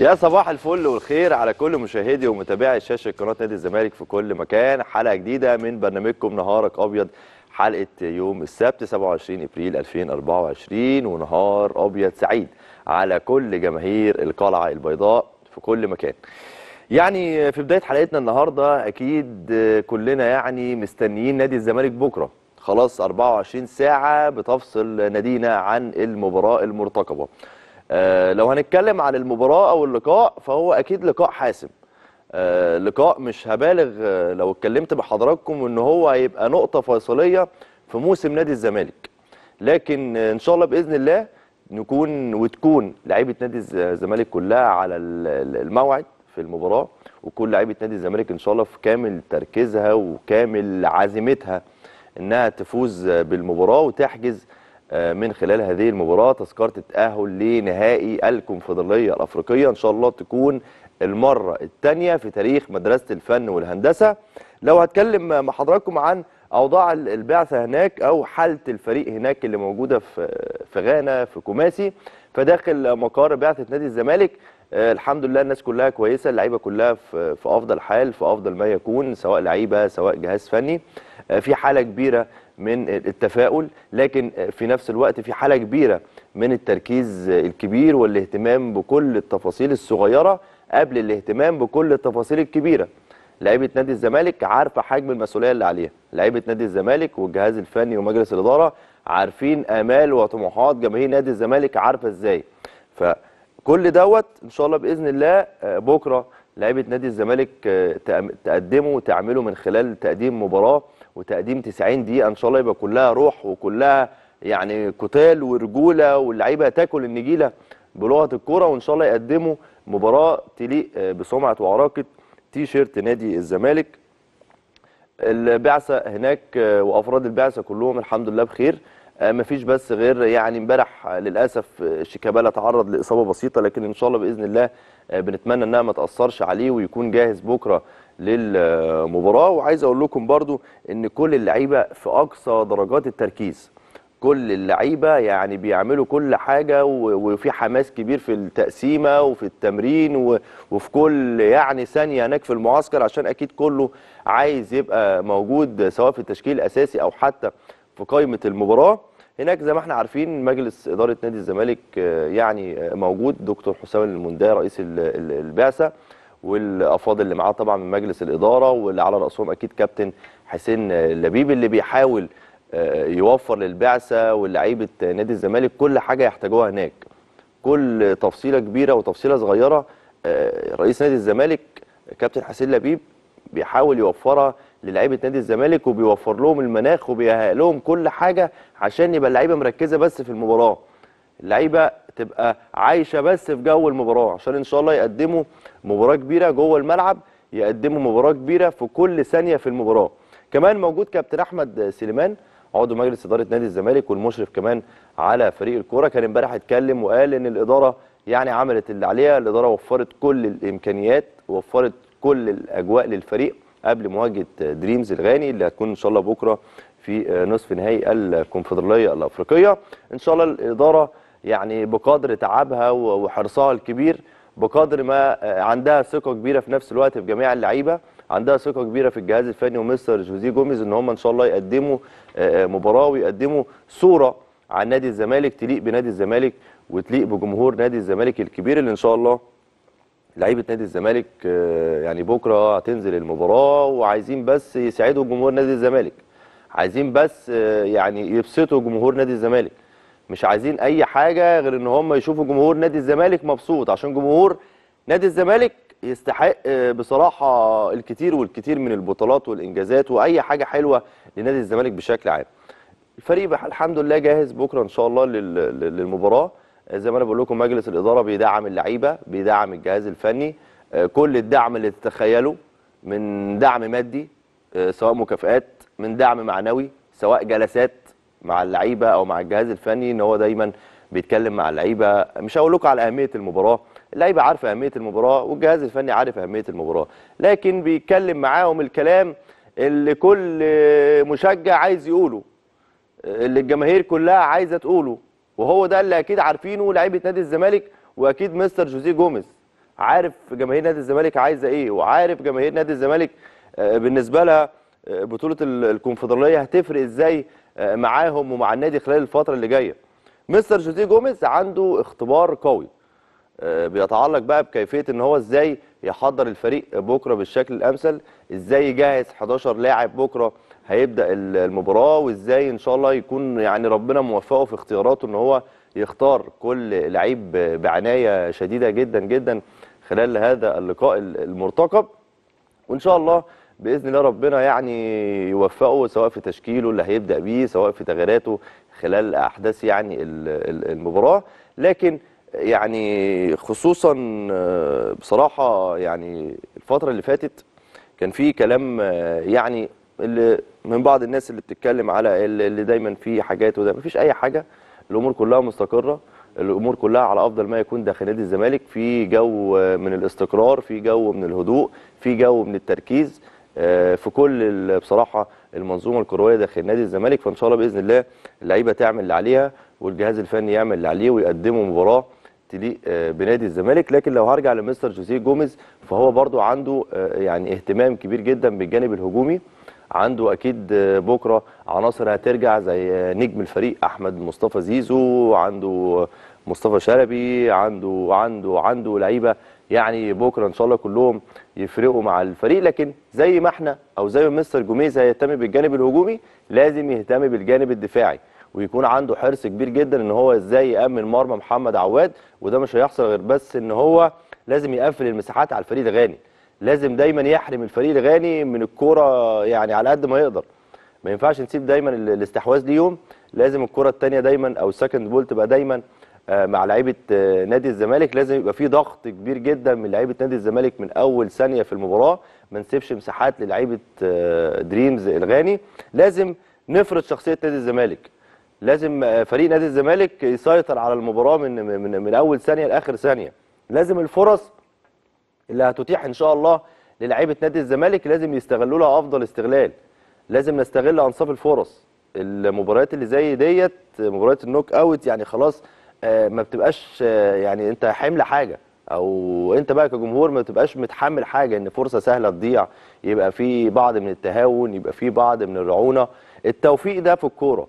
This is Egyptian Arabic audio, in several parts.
يا صباح الفل والخير على كل مشاهدي ومتابعي شاشه قناه نادي الزمالك في كل مكان حلقه جديده من برنامجكم نهارك ابيض حلقه يوم السبت 27 ابريل 2024 ونهار ابيض سعيد على كل جماهير القلعه البيضاء في كل مكان. يعني في بدايه حلقتنا النهارده اكيد كلنا يعني مستنيين نادي الزمالك بكره خلاص 24 ساعه بتفصل نادينا عن المباراه المرتقبه. آه لو هنتكلم عن المباراة أو اللقاء فهو أكيد لقاء حاسم آه لقاء مش هبالغ آه لو اتكلمت بحضراتكم إن هو هيبقى نقطة فيصلية في موسم نادي الزمالك لكن إن شاء الله بإذن الله نكون وتكون لعيبة نادي الزمالك كلها على الموعد في المباراة وكل لعيبة نادي الزمالك إن شاء الله في كامل تركيزها وكامل عزيمتها إنها تفوز بالمباراة وتحجز من خلال هذه المباراة تذكرة التأهل لنهائي الكونفدرالية الأفريقية إن شاء الله تكون المرة الثانية في تاريخ مدرسة الفن والهندسة لو هتكلم مع حضراتكم عن أوضاع البعثة هناك أو حالة الفريق هناك اللي موجودة في في غانا في كوماسي فداخل مقر بعثة نادي الزمالك الحمد لله الناس كلها كويسة اللعيبة كلها في أفضل حال في أفضل ما يكون سواء لعيبة سواء جهاز فني في حالة كبيرة من التفاؤل لكن في نفس الوقت في حالة كبيرة من التركيز الكبير والاهتمام بكل التفاصيل الصغيرة قبل الاهتمام بكل التفاصيل الكبيرة لعيبة نادي الزمالك عارفة حجم المسؤولية اللي عليها لعيبة نادي الزمالك والجهاز الفني ومجلس الإدارة عارفين آمال وطموحات جماهير نادي الزمالك عارفة ازاي فكل دوت إن شاء الله بإذن الله بكرة لعيبة نادي الزمالك تقدموا وتعملوا من خلال تقديم مباراة وتقديم 90 دقيقه ان شاء الله يبقى كلها روح وكلها يعني قتال ورجوله واللعيبه تاكل النجيله بلغه الكوره وان شاء الله يقدموا مباراه تليق بسمعه وعراقه تي شيرت نادي الزمالك البعثه هناك وافراد البعثه كلهم الحمد لله بخير مفيش بس غير يعني امبارح للاسف شيكابالا تعرض لاصابه بسيطه لكن ان شاء الله باذن الله بنتمنى انها ما تاثرش عليه ويكون جاهز بكره للمباراه وعايز اقول لكم برضو ان كل اللعيبه في اقصى درجات التركيز كل اللعيبه يعني بيعملوا كل حاجه وفي حماس كبير في التقسيمه وفي التمرين وفي كل يعني ثانيه هناك في المعسكر عشان اكيد كله عايز يبقى موجود سواء في التشكيل الاساسي او حتى في قائمه المباراه هناك زي ما احنا عارفين مجلس اداره نادي الزمالك يعني موجود دكتور حسام المنداه رئيس البعثه والافاضل اللي معاه طبعا من مجلس الاداره واللي على راسهم اكيد كابتن حسين لبيب اللي بيحاول يوفر للبعثه ولعيبه نادي الزمالك كل حاجه يحتاجوها هناك كل تفصيله كبيره وتفصيله صغيره رئيس نادي الزمالك كابتن حسين لبيب بيحاول يوفرها للعيبه نادي الزمالك وبيوفر لهم المناخ وبيهيئ لهم كل حاجه عشان يبقى اللعيبه مركزه بس في المباراه اللعيبه تبقى عايشه بس في جو المباراه عشان ان شاء الله يقدموا مباراه كبيره جوه الملعب يقدموا مباراه كبيره في كل ثانيه في المباراه كمان موجود كابتن احمد سليمان عضو مجلس اداره نادي الزمالك والمشرف كمان على فريق الكوره كان امبارح اتكلم وقال ان الاداره يعني عملت اللي عليها الاداره وفرت كل الامكانيات وفرت كل الاجواء للفريق قبل مواجهه دريمز الغاني اللي هتكون ان شاء الله بكره في نصف نهائي الكونفدراليه الافريقيه ان شاء الله الاداره يعني بقدر تعبها وحرصها الكبير بقدر ما عندها ثقه كبيره في نفس الوقت في جميع اللعيبه عندها ثقه كبيره في الجهاز الفني ومستر جوزيه جوميز ان هم ان شاء الله يقدموا مباراه ويقدموا صوره عن نادي الزمالك تليق بنادي الزمالك وتليق بجمهور نادي الزمالك الكبير اللي ان شاء الله لعيبه نادي الزمالك يعني بكره هتنزل المباراه وعايزين بس يساعدوا جمهور نادي الزمالك عايزين بس يعني يبسطوا جمهور نادي الزمالك مش عايزين اي حاجه غير ان هم يشوفوا جمهور نادي الزمالك مبسوط عشان جمهور نادي الزمالك يستحق بصراحه الكتير والكتير من البطولات والانجازات واي حاجه حلوه لنادي الزمالك بشكل عام الفريق الحمد لله جاهز بكره ان شاء الله للمباراه زي ما انا بقول لكم مجلس الاداره بيدعم اللعيبه بيدعم الجهاز الفني كل الدعم اللي تتخيله من دعم مادي سواء مكافئات من دعم معنوي سواء جلسات مع اللعيبه او مع الجهاز الفني ان هو دايما بيتكلم مع اللعيبه مش هقول لكم على اهميه المباراه اللعيبه عارفه اهميه المباراه والجهاز الفني عارف اهميه المباراه لكن بيتكلم معاهم الكلام اللي كل مشجع عايز يقوله اللي الجماهير كلها عايزه تقوله وهو ده اللي اكيد عارفينه لعيبه نادي الزمالك واكيد مستر جوزيه جوميز عارف جماهير نادي الزمالك عايزه ايه وعارف جماهير نادي الزمالك آه، بالنسبه لها آه، بطوله ال- الكونفدراليه هتفرق ازاي آه، معاهم ومع النادي خلال الفتره اللي جايه مستر جوزيه جوميز عنده اختبار قوي آه، بيتعلق بقى بكيفيه ان هو ازاي يحضر الفريق بكره بالشكل الامثل ازاي يجهز 11 لاعب بكره هيبدا ال- المباراه وازاي ان شاء الله يكون يعني ربنا موفقه في اختياراته ان هو يختار كل لعيب ب- بعنايه شديده جدا جدا خلال هذا اللقاء ال- المرتقب وان شاء الله باذن الله ربنا يعني يوفقه سواء في تشكيله اللي هيبدا بيه سواء في تغييراته خلال احداث يعني ال- ال- المباراه لكن يعني خصوصا آه، بصراحه يعني الفتره اللي فاتت كان في كلام آه، يعني اللي من بعض الناس اللي بتتكلم على اللي اللي دايما في حاجات وده مفيش اي حاجه الامور كلها مستقره الامور كلها على افضل ما يكون داخل نادي الزمالك في جو آه، من الاستقرار في جو من الهدوء في جو من التركيز آه، في كل ال- بصراحه المنظومه الكرويه داخل نادي الزمالك فان شاء الله باذن الله اللعيبه تعمل اللي عليها والجهاز الفني يعمل اللي عليه ويقدموا مباراه تليق آه، بنادي الزمالك لكن لو هرجع لمستر جوزيه جوميز فهو برضو عنده آه، يعني اهتمام كبير جدا بالجانب الهجومي عنده اكيد آه، بكره عناصر هترجع زي آه، نجم الفريق احمد مصطفى زيزو عنده آه، مصطفى شلبي عنده عنده عنده لعيبه يعني بكره ان شاء الله كلهم يفرقوا مع الفريق لكن زي ما احنا او زي ما مستر جوميز هيهتم بالجانب الهجومي لازم يهتم بالجانب الدفاعي ويكون عنده حرص كبير جدا ان هو ازاي يامن مرمى محمد عواد وده مش هيحصل غير بس ان هو لازم يقفل المساحات على الفريق الغاني لازم دايما يحرم الفريق الغاني من الكوره يعني على قد ما يقدر ما ينفعش نسيب دايما ال- الاستحواذ ليهم لازم الكره الثانيه دايما او السكند بول تبقى دايما آه، مع لعيبه آه، نادي الزمالك لازم يبقى في ضغط كبير جدا من لعيبه نادي الزمالك من اول ثانيه في المباراه ما نسيبش مساحات للعيبه آه، دريمز الغاني لازم نفرض شخصيه نادي الزمالك لازم آه، فريق نادي الزمالك يسيطر على المباراه من من من اول ثانيه لاخر ثانيه لازم الفرص اللي هتتيح ان شاء الله للاعيبه نادي الزمالك لازم يستغلوا لها افضل استغلال لازم نستغل انصاف الفرص المباريات اللي زي ديت مباريات النوك اوت يعني خلاص آه، ما بتبقاش آه، يعني انت حمل حاجه او انت بقى كجمهور ما بتبقاش متحمل حاجه ان فرصه سهله تضيع يبقى في بعض من التهاون يبقى في بعض من الرعونه التوفيق ده في الكوره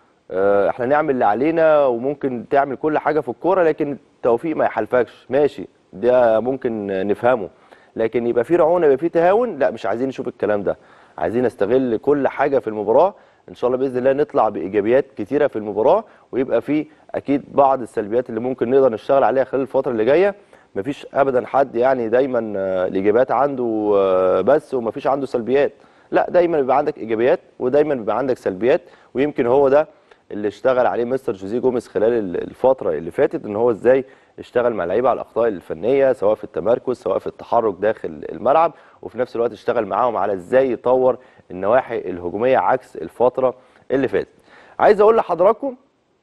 آه، احنا نعمل اللي علينا وممكن تعمل كل حاجه في الكوره لكن التوفيق ما يحالفكش ماشي ده ممكن نفهمه لكن يبقى في رعونه يبقى في تهاون لا مش عايزين نشوف الكلام ده عايزين نستغل كل حاجه في المباراه ان شاء الله باذن الله نطلع بايجابيات كتيره في المباراه ويبقى في اكيد بعض السلبيات اللي ممكن نقدر نشتغل عليها خلال الفتره اللي جايه مفيش ابدا حد يعني دايما آه، الايجابيات عنده آه، بس ومفيش عنده سلبيات لا دايما بيبقى عندك ايجابيات ودايما بيبقى عندك سلبيات ويمكن هو ده اللي اشتغل عليه مستر جوزيه جوميز خلال ال- الفتره اللي فاتت ان هو ازاي اشتغل مع اللعيبه على الاخطاء الفنيه سواء في التمركز سواء في التحرك داخل الملعب وفي نفس الوقت اشتغل معاهم على ازاي يطور النواحي الهجوميه عكس الفتره اللي فاتت عايز اقول لحضراتكم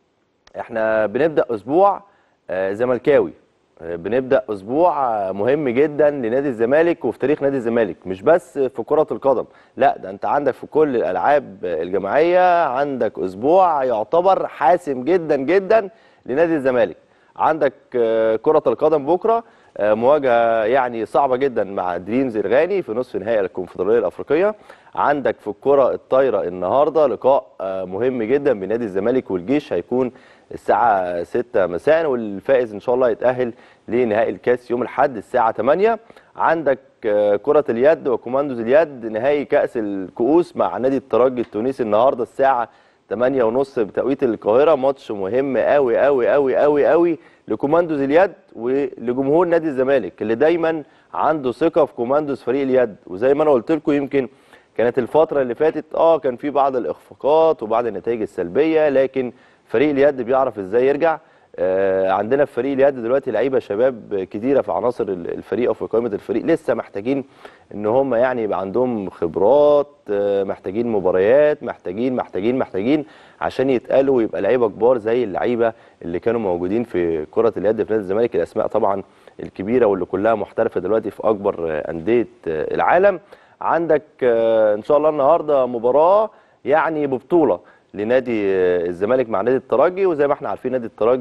احنا بنبدا اسبوع آه، زملكاوي آه، بنبدا اسبوع آه، مهم جدا لنادي الزمالك وفي تاريخ نادي الزمالك مش بس في كره القدم لا ده انت عندك في كل الالعاب الجماعيه عندك اسبوع يعتبر حاسم جدا جدا لنادي الزمالك عندك آه، كره القدم بكره آه، مواجهه يعني صعبه جدا مع دريمز الغاني في نصف نهائي الكونفدراليه الافريقيه عندك في الكره الطايره النهارده لقاء آه، مهم جدا بين نادي الزمالك والجيش هيكون الساعه 6 مساء والفائز ان شاء الله يتاهل لنهائي الكاس يوم الاحد الساعه 8 عندك آه، كره اليد وكوماندوز اليد نهائي كاس الكؤوس مع نادي الترجي التونسي النهارده الساعه 8 ونص بتوقيت القاهره ماتش مهم قوي قوي قوي قوي قوي لكوماندوز اليد ولجمهور نادي الزمالك اللي دايما عنده ثقه في كوماندوز فريق اليد وزي ما انا قلت لكم يمكن كانت الفتره اللي فاتت اه كان في بعض الاخفاقات وبعض النتائج السلبيه لكن فريق اليد بيعرف ازاي يرجع آه، عندنا في فريق اليد دلوقتي لعيبه شباب كتيره في عناصر ال- الفريق او في قائمه الفريق لسه محتاجين ان هم يعني يبقى عندهم خبرات آه، محتاجين مباريات محتاجين محتاجين محتاجين عشان يتقالوا ويبقى لعيبه كبار زي اللعيبه اللي كانوا موجودين في كره اليد في نادي الزمالك الاسماء طبعا الكبيره واللي كلها محترفه دلوقتي في اكبر آه، انديه آه، العالم عندك آه، ان شاء الله النهارده مباراه يعني ببطوله لنادي آه، الزمالك مع نادي الترجي وزي ما احنا عارفين نادي الترجي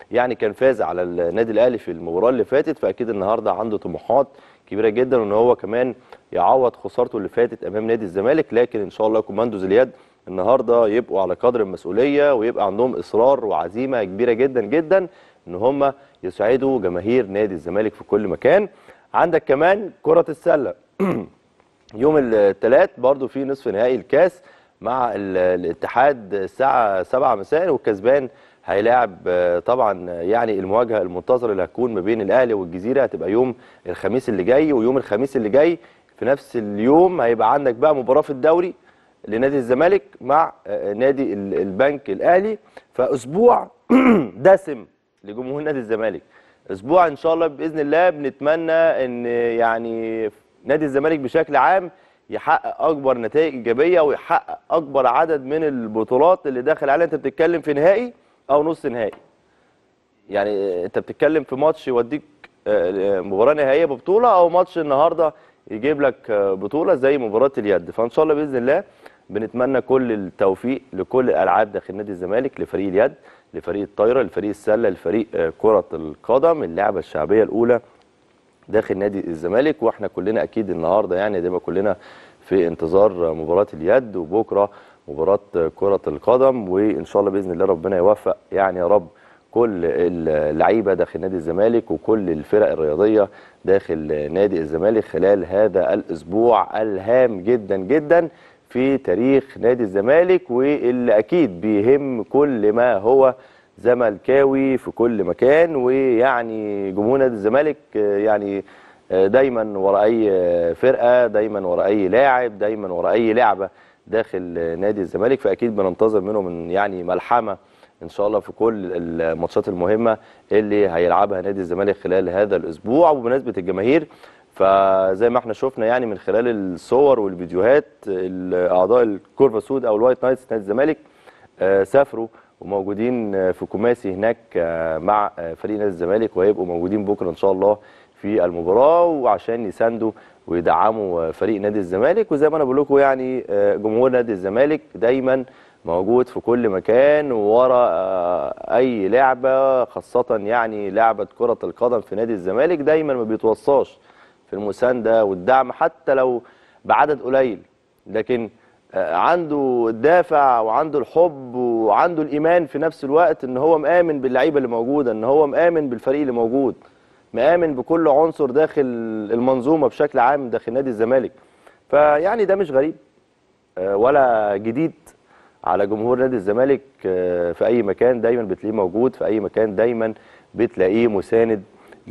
يعني كان فاز على النادي الاهلي في المباراه اللي فاتت فاكيد النهارده عنده طموحات كبيره جدا وان هو كمان يعوض خسارته اللي فاتت امام نادي الزمالك لكن ان شاء الله كوماندوز اليد النهارده يبقوا على قدر المسؤوليه ويبقى عندهم اصرار وعزيمه كبيره جدا جدا ان هم يسعدوا جماهير نادي الزمالك في كل مكان عندك كمان كره السله يوم الثلاث برضو في نصف نهائي الكاس مع ال- الاتحاد الساعه 7 مساء والكسبان هيلاعب آه، طبعا يعني المواجهه المنتظره اللي هتكون ما بين الاهلي والجزيره هتبقى يوم الخميس اللي جاي ويوم الخميس اللي جاي في نفس اليوم هيبقى عندك بقى مباراه في الدوري لنادي الزمالك مع آه، نادي ال- البنك الاهلي فاسبوع دسم لجمهور نادي الزمالك اسبوع ان شاء الله باذن الله بنتمنى ان يعني نادي الزمالك بشكل عام يحقق اكبر نتائج ايجابيه ويحقق اكبر عدد من البطولات اللي داخل عليها انت بتتكلم في نهائي او نص نهائي يعني انت بتتكلم في ماتش يوديك آه، مباراه نهائيه ببطوله او ماتش النهارده يجيب لك آه، بطوله زي مباراه اليد فان شاء الله باذن الله بنتمنى كل التوفيق لكل الالعاب داخل نادي الزمالك لفريق اليد لفريق الطايره لفريق السله لفريق آه، كره القدم اللعبه الشعبيه الاولى داخل نادي الزمالك واحنا كلنا اكيد النهارده يعني دايما كلنا في انتظار مباراه اليد وبكره مباراه كره القدم وان شاء الله باذن الله ربنا يوفق يعني يا رب كل اللعيبه داخل نادي الزمالك وكل الفرق الرياضيه داخل نادي الزمالك خلال هذا الاسبوع الهام جدا جدا في تاريخ نادي الزمالك واللي اكيد بيهم كل ما هو زملكاوي في كل مكان ويعني جمهور نادي الزمالك آه، يعني آه، دايما ورا اي آه، فرقه دايما ورا اي لاعب دايما ورا اي لعبه داخل آه، نادي الزمالك فاكيد بننتظر منهم من يعني ملحمه ان شاء الله في كل الماتشات المهمه اللي هيلعبها نادي الزمالك خلال هذا الاسبوع وبمناسبه الجماهير فزي ما احنا شفنا يعني من خلال الصور والفيديوهات اعضاء الكورفا سود او الوايت نايتس نادي الزمالك آه، سافروا وموجودين آه، في كوماسي هناك آه، مع آه، فريق نادي الزمالك وهيبقوا موجودين بكره ان شاء الله في المباراه وعشان يساندوا ويدعموا آه، فريق نادي الزمالك وزي ما انا بقول لكم يعني آه، جمهور نادي الزمالك دايما موجود في كل مكان ورا آه، اي لعبه خاصه يعني لعبه كره القدم في نادي الزمالك دايما ما بيتوصاش في المسانده والدعم حتى لو بعدد قليل لكن آه، عنده الدافع وعنده الحب وعنده الايمان في نفس الوقت ان هو مآمن باللعيبه اللي موجوده ان هو مآمن بالفريق اللي موجود مآمن بكل عنصر داخل المنظومه بشكل عام داخل نادي الزمالك فيعني ده مش غريب آه، ولا جديد على جمهور نادي الزمالك آه، في اي مكان دايما بتلاقيه موجود في اي مكان دايما بتلاقيه مساند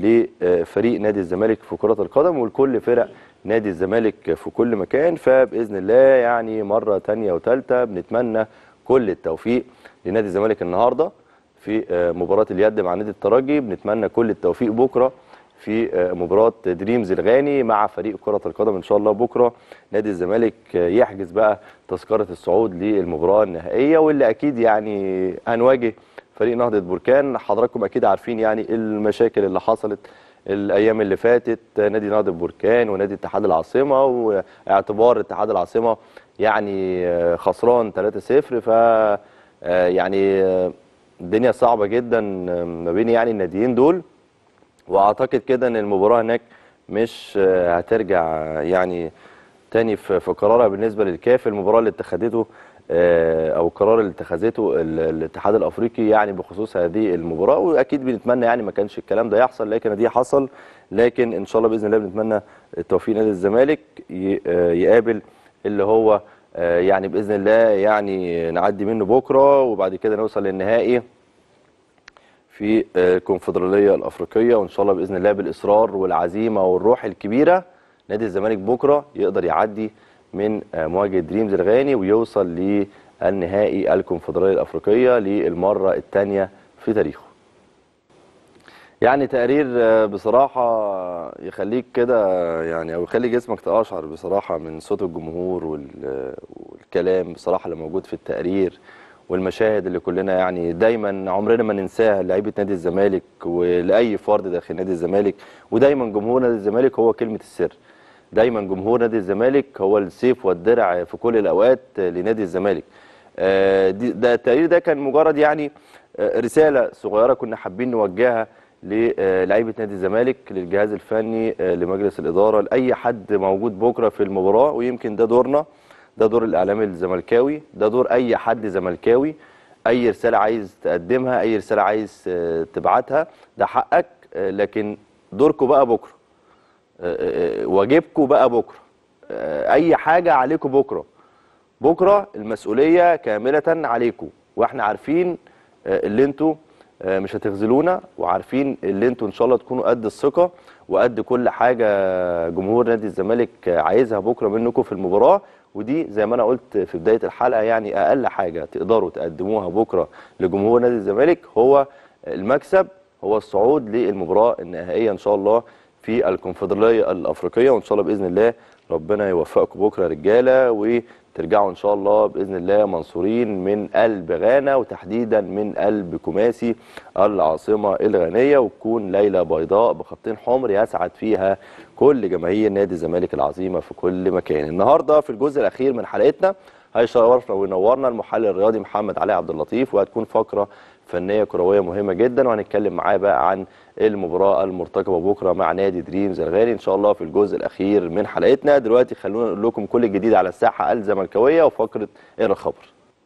لفريق نادي الزمالك في كرة القدم ولكل فرق نادي الزمالك في كل مكان فبإذن الله يعني مرة تانية وتالتة بنتمنى كل التوفيق لنادي الزمالك النهاردة في آه، مباراة اليد مع نادي الترجي بنتمنى كل التوفيق بكرة في آه، مباراة دريمز الغاني مع فريق كرة القدم إن شاء الله بكرة نادي الزمالك آه، يحجز بقى تذكرة الصعود للمباراة النهائية واللي أكيد يعني هنواجه فريق نهضة بركان حضراتكم أكيد عارفين يعني المشاكل اللي حصلت الأيام اللي فاتت آه، نادي نهضة بركان ونادي اتحاد العاصمة واعتبار اتحاد العاصمة يعني آه، خسران 3-0 ف آه، يعني آه، الدنيا صعبة جدا آه، ما بين يعني الناديين دول واعتقد كده ان المباراه هناك مش آه، هترجع آه، يعني تاني في في قرارها بالنسبه للكاف المباراه اللي اتخذته آه، او القرار اللي اتخذته ال- الاتحاد الافريقي يعني بخصوص هذه المباراه واكيد بنتمنى يعني ما كانش الكلام ده يحصل لكن دي حصل لكن ان شاء الله باذن الله بنتمنى التوفيق نادي الزمالك ي- آه، يقابل اللي هو آه، يعني باذن الله يعني نعدي منه بكره وبعد كده نوصل للنهائي في آه، الكونفدراليه الافريقيه وان شاء الله باذن الله بالاصرار والعزيمه والروح الكبيره نادي الزمالك بكره يقدر يعدي من آه، مواجهه دريمز الغاني ويوصل للنهائي الكونفدراليه الافريقيه للمره الثانيه في تاريخه. يعني تقرير آه، بصراحه يخليك كده يعني او يخلي جسمك تقشعر بصراحه من صوت الجمهور وال- والكلام بصراحه اللي موجود في التقرير والمشاهد اللي كلنا يعني دايما عمرنا ما ننساها لعيبه نادي الزمالك ولاي فرد داخل نادي الزمالك ودايما جمهور نادي الزمالك هو كلمه السر دايما جمهور نادي الزمالك هو السيف والدرع في كل الاوقات لنادي الزمالك آه، دي- ده التقرير ده كان مجرد يعني آه، رساله صغيره كنا حابين نوجهها للاعيبه نادي الزمالك للجهاز الفني آه، لمجلس الاداره لاي حد موجود بكره في المباراه ويمكن ده دورنا ده دور الاعلام الزملكاوي ده دور اي حد زملكاوي اي رساله عايز تقدمها اي رساله عايز آه، تبعتها ده حقك آه، لكن دوركم بقى بكره آه، آه، واجبكم بقى بكره آه، اي حاجه عليكم بكره بكره المسؤوليه كامله عليكم واحنا عارفين آه، اللي انتوا آه، مش هتخذلونا وعارفين اللي انتوا ان شاء الله تكونوا قد الثقه وقد كل حاجه جمهور نادي الزمالك آه، عايزها بكره منكم في المباراه ودي زي ما انا قلت في بدايه الحلقه يعني اقل حاجه تقدروا تقدموها بكره لجمهور نادي الزمالك هو المكسب هو الصعود للمباراه النهائيه ان شاء الله في الكونفدراليه الافريقيه وان شاء الله باذن الله ربنا يوفقكم بكره يا رجاله وترجعوا ان شاء الله باذن الله منصورين من قلب غانا وتحديدا من قلب كوماسي العاصمه الغانيه وتكون ليله بيضاء بخطين حمر يسعد فيها كل جماهير نادي الزمالك العظيمه في كل مكان النهارده في الجزء الاخير من حلقتنا هيشرفنا وينورنا المحلل الرياضي محمد علي عبد اللطيف وهتكون فقره فنيه كرويه مهمه جدا وهنتكلم معاه بقى عن المباراه المرتقبه بكره مع نادي دريمز الغالي ان شاء الله في الجزء الاخير من حلقتنا دلوقتي خلونا نقول لكم كل الجديد على الساحه الزملكاويه وفقره اقرا الخبر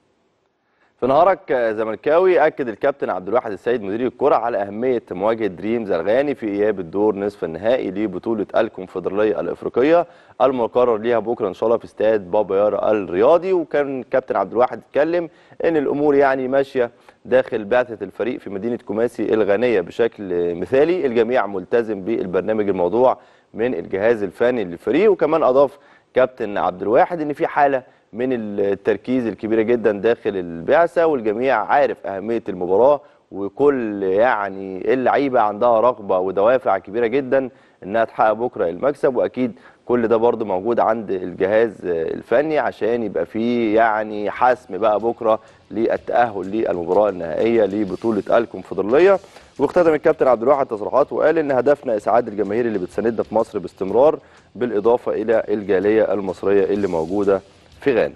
في نهارك زملكاوي اكد الكابتن عبد الواحد السيد مدير الكره على اهميه مواجهه دريمز الغاني في اياب الدور نصف النهائي لبطوله الكونفدراليه الافريقيه المقرر ليها بكره ان شاء الله في استاد بابا يارا الرياضي وكان الكابتن عبد الواحد اتكلم ان الامور يعني ماشيه داخل بعثه الفريق في مدينه كوماسي الغانيه بشكل مثالي الجميع ملتزم بالبرنامج الموضوع من الجهاز الفني للفريق وكمان اضاف كابتن عبد الواحد ان في حاله من التركيز الكبيره جدا داخل البعثه والجميع عارف اهميه المباراه وكل يعني اللعيبه عندها رغبه ودوافع كبيره جدا انها تحقق بكره المكسب واكيد كل ده برضه موجود عند الجهاز الفني عشان يبقى فيه يعني حسم بقى بكره للتاهل للمباراه النهائيه لبطوله الكونفدراليه واختتم الكابتن عبد الواحد تصريحاته وقال ان هدفنا اسعاد الجماهير اللي بتساندنا في مصر باستمرار بالاضافه الى الجاليه المصريه اللي موجوده في غانا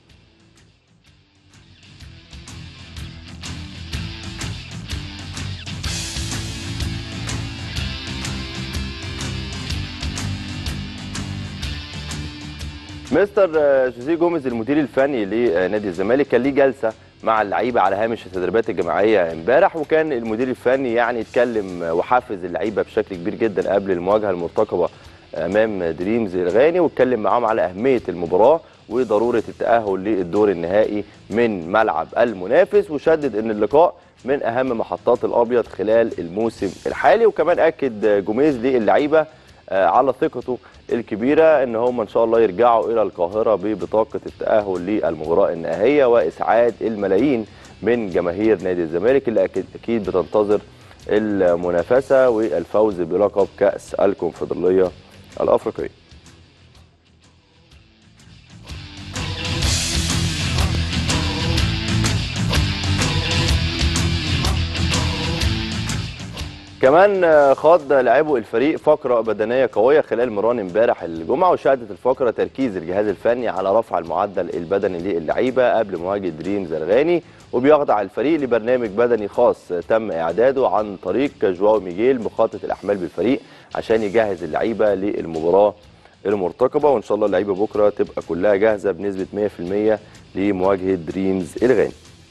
مستر جوزيه جوميز المدير الفني لنادي الزمالك كان ليه جلسه مع اللعيبه على هامش التدريبات الجماعيه امبارح وكان المدير الفني يعني اتكلم وحفز اللعيبه بشكل كبير جدا قبل المواجهه المرتقبه امام دريمز الغاني واتكلم معاهم على اهميه المباراه وضروره التاهل للدور النهائي من ملعب المنافس وشدد ان اللقاء من اهم محطات الابيض خلال الموسم الحالي وكمان اكد جوميز للعيبه على ثقته الكبيره ان هم ان شاء الله يرجعوا الى القاهره ببطاقه التاهل للمباراه النهائيه واسعاد الملايين من جماهير نادي الزمالك اللي اكيد اكيد بتنتظر المنافسه والفوز بلقب كاس الكونفدراليه الافريقيه كمان خاض لاعبو الفريق فقره بدنيه قويه خلال مران امبارح الجمعه وشهدت الفقره تركيز الجهاز الفني على رفع المعدل البدني للعيبه قبل مواجهه دريمز الغاني وبيخضع الفريق لبرنامج بدني خاص تم اعداده عن طريق جواو ميجيل مخطط الاحمال بالفريق عشان يجهز اللعيبه للمباراه المرتقبه وان شاء الله اللعيبه بكره تبقى كلها جاهزه بنسبه 100% لمواجهه دريمز الغاني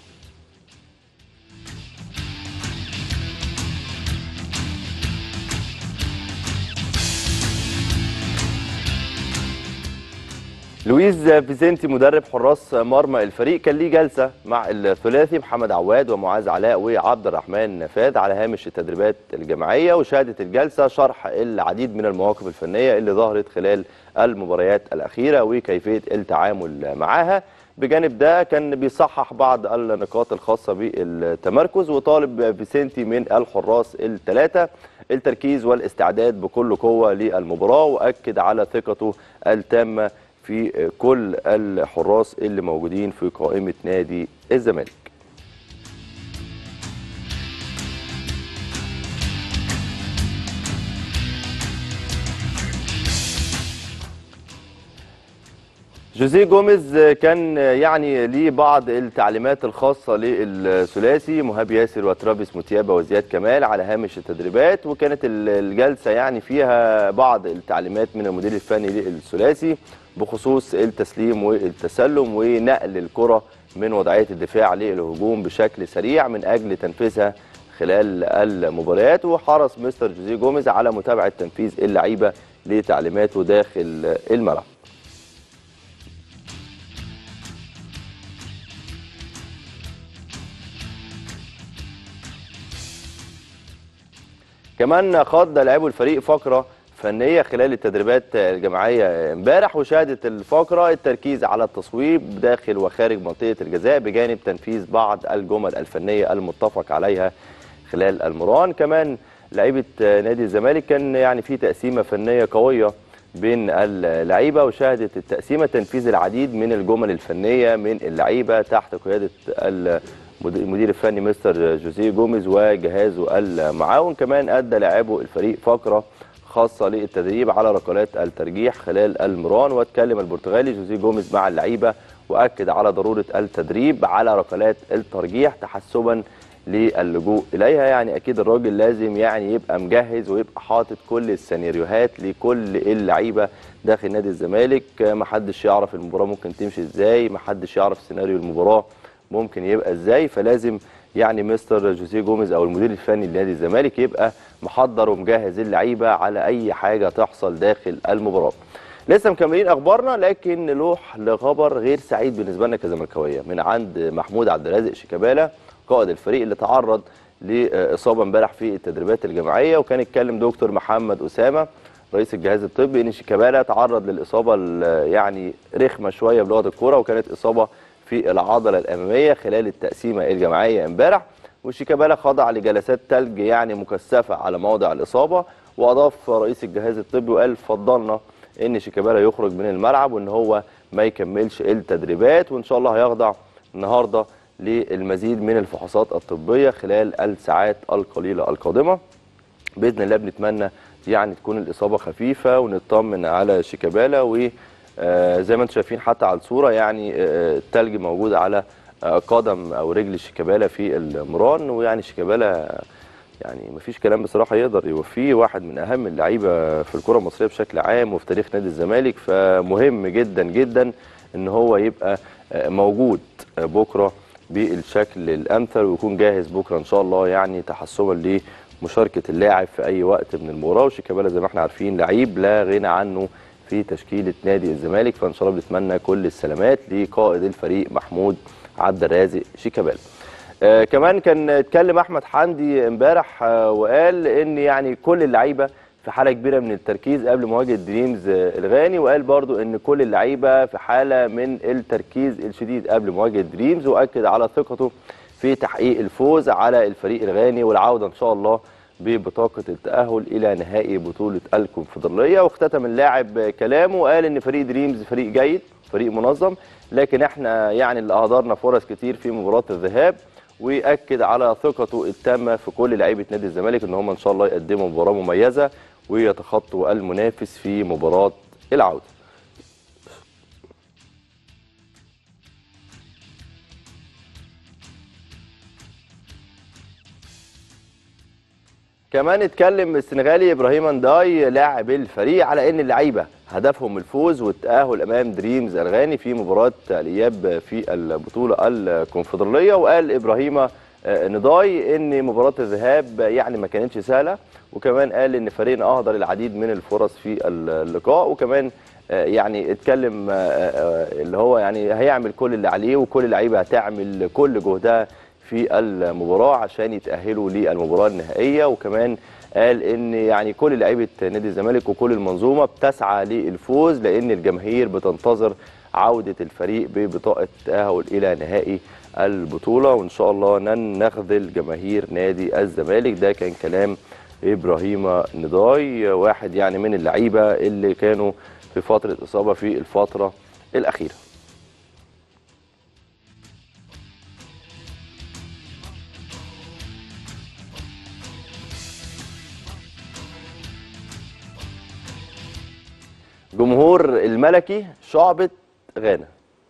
لويز فيزنتي مدرب حراس مرمى الفريق كان ليه جلسه مع الثلاثي محمد عواد ومعاذ علاء وعبد الرحمن نفاد على هامش التدريبات الجماعيه وشهدت الجلسه شرح العديد من المواقف الفنيه اللي ظهرت خلال المباريات الاخيره وكيفيه التعامل معاها بجانب ده كان بيصحح بعض النقاط الخاصه بالتمركز وطالب فيسنتي من الحراس الثلاثه التركيز والاستعداد بكل قوه للمباراه واكد على ثقته التامه في كل الحراس اللي موجودين في قائمة نادي الزمالك جوزيه جوميز كان يعني ليه بعض التعليمات الخاصة للثلاثي مهاب ياسر وترافيس متيابة وزياد كمال على هامش التدريبات وكانت الجلسة يعني فيها بعض التعليمات من المدير الفني للثلاثي بخصوص التسليم والتسلم ونقل الكرة من وضعية الدفاع للهجوم بشكل سريع من أجل تنفيذها خلال المباريات وحرص مستر جوزيه جوميز على متابعة تنفيذ اللعيبة لتعليماته داخل الملعب كمان خاض لاعبو الفريق فقره فنيه خلال التدريبات الجماعيه امبارح وشهدت الفقره التركيز على التصويب داخل وخارج منطقه الجزاء بجانب تنفيذ بعض الجمل الفنيه المتفق عليها خلال المران كمان لعيبه نادي الزمالك كان يعني في تقسيمه فنيه قويه بين اللعيبه وشهدت التقسيمه تنفيذ العديد من الجمل الفنيه من اللعيبه تحت قياده المدير الفني مستر جوزيه جوميز وجهازه المعاون كمان ادى لاعبو الفريق فقره خاصه للتدريب على ركلات الترجيح خلال المران واتكلم البرتغالي جوزيه جوميز مع اللعيبه واكد على ضروره التدريب على ركلات الترجيح تحسبا للجوء اليها يعني اكيد الراجل لازم يعني يبقى مجهز ويبقى حاطط كل السيناريوهات لكل اللعيبه داخل نادي الزمالك محدش يعرف المباراه ممكن تمشي ازاي محدش يعرف سيناريو المباراه ممكن يبقى ازاي فلازم يعني مستر جوزيه جوميز او المدير الفني لنادي الزمالك يبقى محضر ومجهز اللعيبه على اي حاجه تحصل داخل المباراه لسه مكملين اخبارنا لكن نروح لخبر غير سعيد بالنسبه لنا كزملكاويه من عند محمود عبد الرازق شيكابالا قائد الفريق اللي تعرض لاصابه امبارح في التدريبات الجماعيه وكان اتكلم دكتور محمد اسامه رئيس الجهاز الطبي ان شيكابالا تعرض للاصابه يعني رخمه شويه بلغه الكوره وكانت اصابه في العضله الاماميه خلال التقسيمه الجماعيه امبارح وشيكابالا خضع لجلسات ثلج يعني مكثفه على موضع الاصابه واضاف رئيس الجهاز الطبي وقال فضلنا ان شيكابالا يخرج من الملعب وان هو ما يكملش التدريبات وان شاء الله هيخضع النهارده للمزيد من الفحوصات الطبيه خلال الساعات القليله القادمه باذن الله بنتمنى يعني تكون الاصابه خفيفه ونطمن على شيكابالا و آه زي ما انتم شايفين حتى على الصوره يعني آه التلج موجود على آه قدم او رجل شيكابالا في المران ويعني شيكابالا يعني مفيش كلام بصراحه يقدر يوفيه واحد من اهم اللعيبه في الكره المصريه بشكل عام وفي تاريخ نادي الزمالك فمهم جدا جدا ان هو يبقى موجود بكره بالشكل الامثل ويكون جاهز بكره ان شاء الله يعني تحسبا لمشاركه اللاعب في اي وقت من المباراه وشيكابالا زي ما احنا عارفين لعيب لا غنى عنه في تشكيله نادي الزمالك فان شاء الله بنتمنى كل السلامات لقائد الفريق محمود عبد الرازق شيكابالا. آه كمان كان اتكلم احمد حمدي امبارح آه وقال ان يعني كل اللعيبه في حاله كبيره من التركيز قبل مواجهه دريمز آه الغاني وقال برضو ان كل اللعيبه في حاله من التركيز الشديد قبل مواجهه دريمز واكد على ثقته في تحقيق الفوز على الفريق الغاني والعوده ان شاء الله ببطاقه التاهل الى نهائي بطوله الكونفدراليه واختتم اللاعب كلامه وقال ان فريق دريمز فريق جيد فريق منظم لكن احنا يعني اللي اهدرنا فرص كتير في مباراه الذهاب ويأكد على ثقته التامة في كل لعيبة نادي الزمالك ان هم ان شاء الله يقدموا مباراة مميزة ويتخطوا المنافس في مباراة العودة. كمان اتكلم السنغالي ابراهيم انداي لاعب الفريق على ان اللعيبه هدفهم الفوز والتاهل امام دريمز الغاني في مباراه الاياب في البطوله الكونفدراليه وقال ابراهيم نضاي ان مباراه الذهاب يعني ما كانتش سهله وكمان قال ان فريقنا اهدر العديد من الفرص في اللقاء وكمان يعني اتكلم اللي هو يعني هيعمل كل اللي عليه وكل اللعيبه هتعمل كل جهدها في المباراه عشان يتاهلوا للمباراه النهائيه وكمان قال ان يعني كل لعيبه نادي الزمالك وكل المنظومه بتسعى للفوز لان الجماهير بتنتظر عوده الفريق ببطاقه التاهل الى نهائي البطوله وان شاء الله لن نخذل جماهير نادي الزمالك ده كان كلام ابراهيم نضاي واحد يعني من اللعيبه اللي كانوا في فتره اصابه في الفتره الاخيره جمهور الملكي شعبة غانا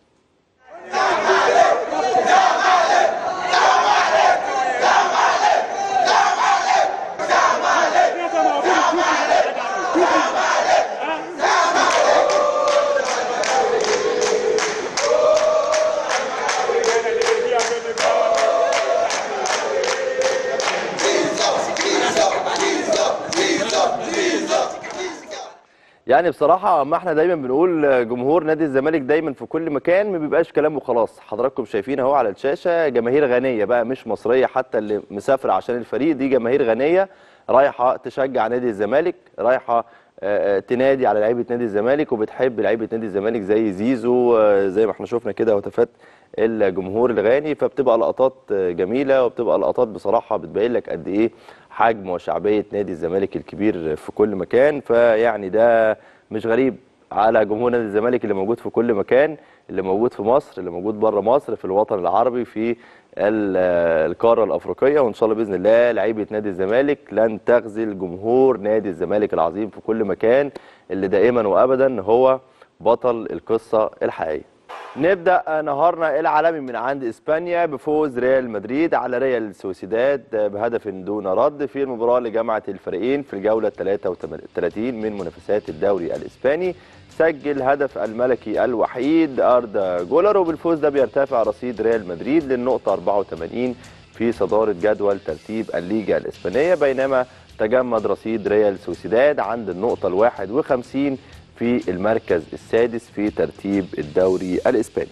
يعني بصراحة ما احنا دايما بنقول جمهور نادي الزمالك دايما في كل مكان ما بيبقاش كلام وخلاص حضراتكم شايفين اهو على الشاشة جماهير غنية بقى مش مصرية حتى اللي مسافرة عشان الفريق دي جماهير غنية رايحة تشجع نادي الزمالك رايحة آه، آه، تنادي على لعيبة نادي الزمالك وبتحب لعيبة نادي الزمالك زي زيزو آه، زي ما احنا شفنا كده هتافات الجمهور الغاني فبتبقى لقطات آه، جميلة وبتبقى لقطات بصراحة بتبين لك قد ايه حجم وشعبية نادي الزمالك الكبير في كل مكان فيعني ده مش غريب على جمهور نادي الزمالك اللي موجود في كل مكان اللي موجود في مصر اللي موجود بره مصر في الوطن العربي في ال- القاره الافريقيه وان شاء الله باذن الله لعيبه نادي الزمالك لن تخذل جمهور نادي الزمالك العظيم في كل مكان اللي دائما وابدا هو بطل القصه الحقيقيه نبدا نهارنا العالمي من عند اسبانيا بفوز ريال مدريد على ريال سوسيداد بهدف دون رد في المباراه اللي جمعت الفريقين في الجوله 33 من منافسات الدوري الاسباني سجل هدف الملكي الوحيد اردا جولر وبالفوز ده بيرتفع رصيد ريال مدريد للنقطه 84 في صداره جدول ترتيب الليجا الاسبانيه بينما تجمد رصيد ريال سوسيداد عند النقطه ال 51 في المركز السادس في ترتيب الدوري الاسباني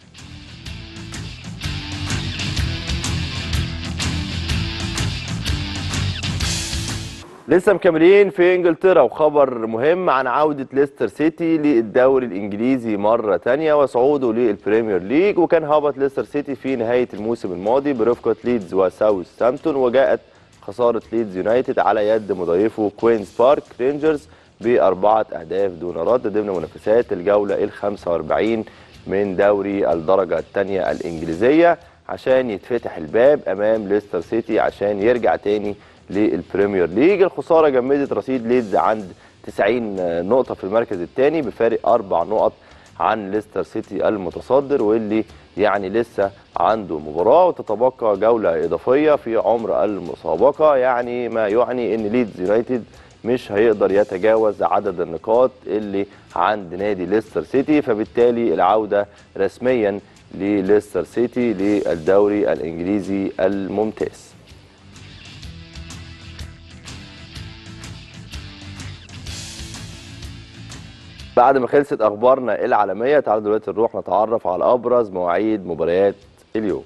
لسه مكملين في انجلترا وخبر مهم عن عودة ليستر سيتي للدوري الانجليزي مرة تانية وصعوده للبريمير ليج وكان هبط ليستر سيتي في نهاية الموسم الماضي برفقة ليدز وساوث سامبتون وجاءت خسارة ليدز يونايتد على يد مضيفه كوينز بارك رينجرز بأربعة أهداف دون رد ضمن منافسات الجولة ال 45 من دوري الدرجة الثانية الإنجليزية عشان يتفتح الباب أمام ليستر سيتي عشان يرجع تاني للبريمير ليج الخسارة جمدت رصيد ليدز عند 90 نقطة في المركز الثاني بفارق أربع نقط عن ليستر سيتي المتصدر واللي يعني لسه عنده مباراة وتتبقى جولة إضافية في عمر المسابقة يعني ما يعني إن ليدز يونايتد مش هيقدر يتجاوز عدد النقاط اللي عند نادي ليستر سيتي فبالتالي العودة رسميا لليستر سيتي للدوري الإنجليزي الممتاز بعد ما خلصت اخبارنا العالميه تعالوا دلوقتي نروح نتعرف على ابرز مواعيد مباريات اليوم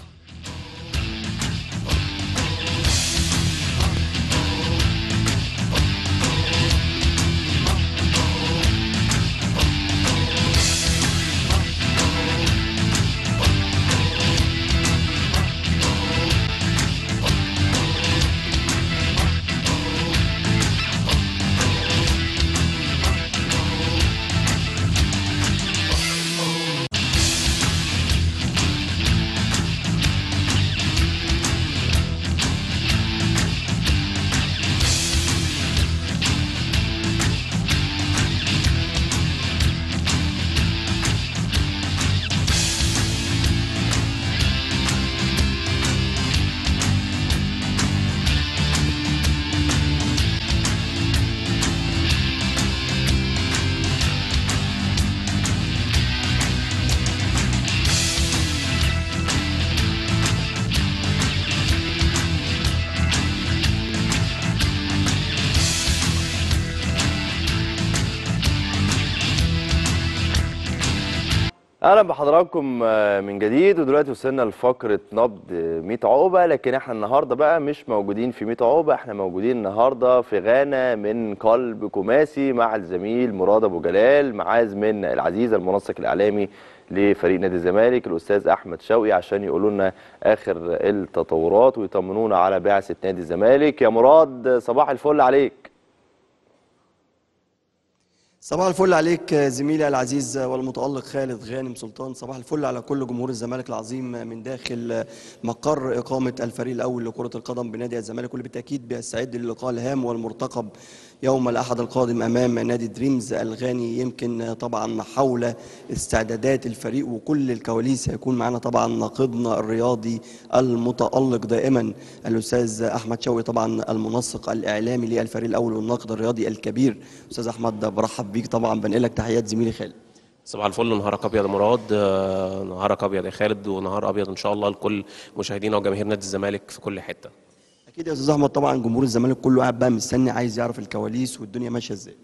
اهلا بحضراتكم آه، من جديد ودلوقتي وصلنا لفقره نبض 100 عقبه لكن احنا النهارده بقى مش موجودين في 100 عقبه احنا موجودين النهارده في غانا من قلب كوماسي مع الزميل مراد ابو جلال معاه زميلنا العزيز المنسق الاعلامي لفريق نادي الزمالك الاستاذ احمد شوقي عشان يقولوا لنا اخر التطورات ويطمنونا على بعثه نادي الزمالك يا مراد صباح الفل عليك صباح الفل عليك زميلي العزيز والمتألق خالد غانم سلطان صباح الفل على كل جمهور الزمالك العظيم من داخل مقر إقامة الفريق الأول لكرة القدم بنادي الزمالك واللي بالتأكيد بيستعد للقاء الهام والمرتقب يوم الأحد القادم أمام نادي دريمز الغاني يمكن طبعا حول استعدادات الفريق وكل الكواليس هيكون معنا طبعا ناقدنا الرياضي المتألق دائما الأستاذ أحمد شوقي طبعا المنسق الإعلامي للفريق الأول والناقد الرياضي الكبير أستاذ أحمد برحب بيك طبعا بنقلك تحيات زميلي خالد صباح الفل نهارك ابيض يا مراد آه، نهارك ابيض يا خالد ونهار ابيض ان شاء الله لكل مشاهدينا وجماهير نادي الزمالك في كل حته اكيد يا استاذ احمد طبعا جمهور الزمالك كله قاعد بقى مستني عايز يعرف الكواليس والدنيا ماشيه ازاي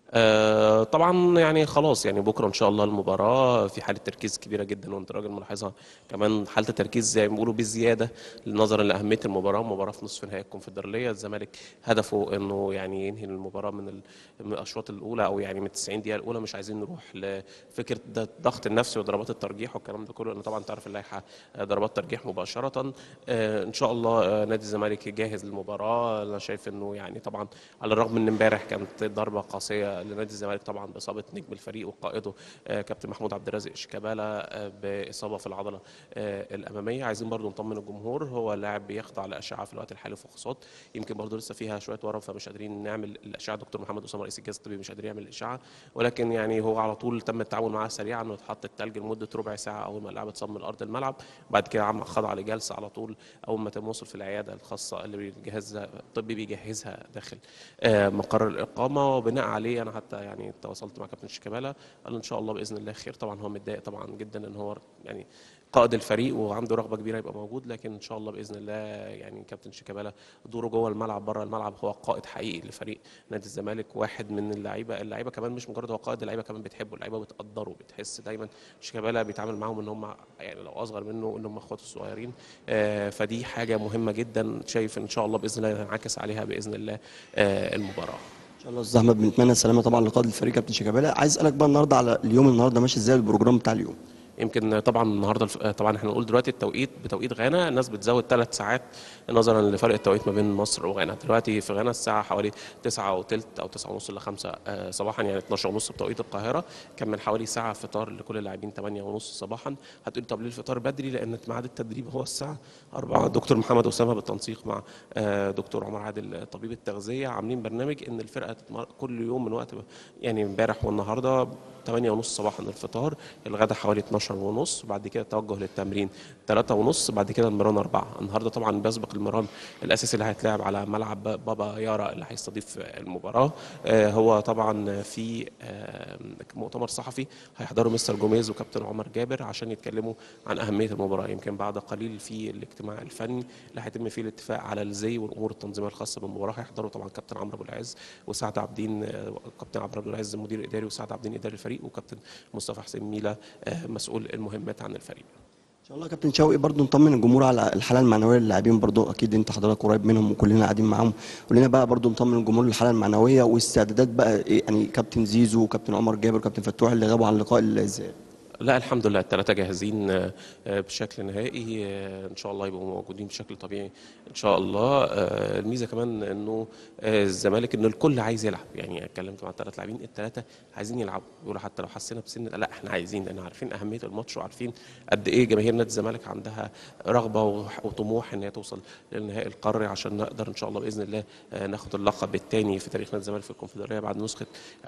آه، طبعا يعني خلاص يعني بكره ان شاء الله المباراه في حاله تركيز كبيره جدا وانت راجل ملاحظها كمان حاله التركيز زي ما بيقولوا بزياده نظرا لاهميه المباراه مباراه في نصف نهائي الكونفدراليه الزمالك هدفه انه يعني ينهي المباراه من ال- من الاشواط الاولى او يعني من 90 دقيقه الاولى مش عايزين نروح لفكره ده- الضغط النفسي وضربات الترجيح والكلام ده كله لان طبعا تعرف اللائحه آه، ضربات ترجيح مباشره آه، ان شاء الله آه، نادي الزمالك جاهز للمباراه انا شايف انه يعني طبعا على الرغم ان امبارح كانت ضربه قاسيه لنادي الزمالك طبعا باصابه نجم الفريق وقائده آه، كابتن محمود عبد الرازق شيكابالا آه، باصابه في العضله آه، الاماميه عايزين برضو نطمن الجمهور هو لاعب بيخضع لاشعه في الوقت الحالي فحوصات يمكن برضو لسه فيها شويه ورم فمش قادرين نعمل الاشعه دكتور محمد اسامه رئيس الجهاز الطبي مش قادر يعمل الاشعه ولكن يعني هو على طول تم التعامل معاه سريعا واتحط التلج لمده ربع ساعه اول ما اللاعب اتصاب من ارض الملعب بعد كده عم خضع لجلسه على طول اول ما تم وصل في العياده الخاصه اللي الجهاز الطبي بيجهزها داخل آه، مقر الاقامه وبناء عليه انا حتى يعني تواصلت مع كابتن شيكابالا قال ان شاء الله باذن الله خير طبعا هو متضايق طبعا جدا ان هو يعني قائد الفريق وعنده رغبه كبيره يبقى موجود لكن ان شاء الله باذن الله يعني كابتن شيكابالا دوره جوه الملعب بره الملعب هو قائد حقيقي لفريق نادي الزمالك واحد من اللعيبه اللعيبه كمان مش مجرد هو قائد اللعيبه كمان بتحبه اللعيبه بتقدره بتحس دايما شيكابالا بيتعامل معاهم ان هم يعني لو اصغر منه ان هم اخواته الصغيرين آه، فدي حاجه مهمه جدا شايف ان شاء الله باذن الله ينعكس عليها باذن الله آه، المباراه ان شاء الله يا استاذ احمد بنتمنى السلامه طبعا لقائد الفريق كابتن شيكابالا عايز اسالك بقى النهارده على اليوم النهارده ماشي ازاي البروجرام بتاع اليوم يمكن طبعا النهارده الف- طبعا احنا نقول دلوقتي التوقيت بتوقيت غانا الناس بتزود ثلاث ساعات نظرا لفرق التوقيت ما بين مصر وغانا دلوقتي في غانا الساعه حوالي 9 وثلث او 9 ونص ل 5 صباحا يعني 12 ونص بتوقيت القاهره كان من حوالي ساعه فطار لكل اللاعبين 8 ونص صباحا هتقول طب ليه الفطار بدري لان ميعاد التدريب هو الساعه 4 دكتور محمد اسامه بالتنسيق مع آه، دكتور عمر عادل طبيب التغذيه عاملين برنامج ان الفرقه تتمر- كل يوم من وقت يعني امبارح والنهارده 8 ونص صباحا الفطار الغدا حوالي 12 ونص بعد كده توجه للتمرين 3 ونص بعد كده المران 4 النهارده طبعا بيسبق المران الاساسي اللي هيتلعب على ملعب بابا يارا اللي هيستضيف المباراه آه، هو طبعا في آه، مؤتمر صحفي هيحضره مستر جوميز وكابتن عمر جابر عشان يتكلموا عن اهميه المباراه يمكن بعد قليل في الاجتماع الفني اللي هيتم فيه الاتفاق على الزي والامور التنظيميه الخاصه بالمباراه هيحضروا طبعا كابتن عمرو ابو العز وسعد عابدين آه، كابتن عمرو ابو العز المدير الاداري وسعد عابدين اداري الفريق وكابتن مصطفى حسين ميلا آه، مسؤول المهمات عن الفريق ان شاء الله يا كابتن شوقي برضو نطمن الجمهور على الحاله المعنويه للاعبين برضو اكيد انت حضرتك قريب منهم وكلنا قاعدين معاهم قول لنا بقى برضو نطمن الجمهور للحاله المعنويه واستعدادات بقى إيه يعني كابتن زيزو وكابتن عمر جابر وكابتن فتوح اللي غابوا عن لقاء الذهاب لا الحمد لله الثلاثة جاهزين آه، آه، بشكل نهائي آه، إن شاء الله يبقوا موجودين بشكل طبيعي إن شاء الله آه، الميزة كمان إنه آه، الزمالك إن الكل عايز يلعب يعني اتكلمت مع الثلاث لاعبين الثلاثة عايزين يلعبوا بيقولوا حتى لو حسينا بسن لا إحنا عايزين لأن عارفين أهمية الماتش وعارفين قد إيه جماهير نادي الزمالك عندها رغبة وح- وطموح إن هي توصل للنهائي القاري عشان نقدر إن شاء الله بإذن الله آه، ناخد اللقب الثاني في تاريخ نادي الزمالك في الكونفدرالية بعد نسخة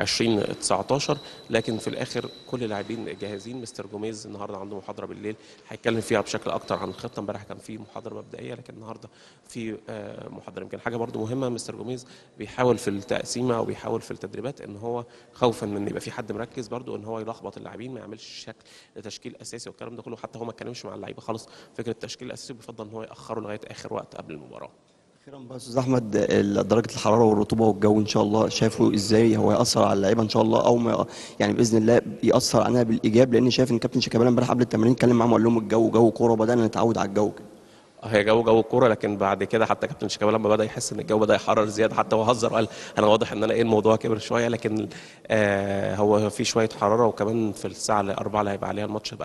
2019 لكن في الآخر كل اللاعبين جاهزين مستر جوميز النهارده عنده محاضره بالليل هيتكلم فيها بشكل اكتر عن الخطه امبارح كان في محاضره مبدئيه لكن النهارده في آه، محاضره يمكن حاجه برضو مهمه مستر جوميز بيحاول في التقسيمه او بيحاول في التدريبات ان هو خوفا من ان يبقى في حد مركز برضو ان هو يلخبط اللاعبين ما يعملش شكل لتشكيل اساسي والكلام ده كله حتى هو ما اتكلمش مع اللعيبه خالص فكره التشكيل الاساسي بيفضل ان هو ياخره لغايه اخر وقت قبل المباراه اخيرا بقى يا استاذ احمد ال- درجه الحراره والرطوبه والجو ان شاء الله شايفه ازاي هو ياثر على اللعيبه ان شاء الله او ما يعني باذن الله ياثر علينا بالايجاب لان شايف ان كابتن شيكابالا امبارح قبل التمرين اتكلم معاهم وقال لهم الجو جو كوره وبدانا نتعود على الجو كده هي جو جو الكوره لكن بعد كده حتى كابتن شيكابالا لما بدا يحس ان الجو بدا يحرر زياده حتى هو هزر وقال انا واضح ان انا ايه الموضوع كبر شويه لكن آه هو في شويه حراره وكمان في الساعه الاربعه اللي هيبقى عليها الماتش البلح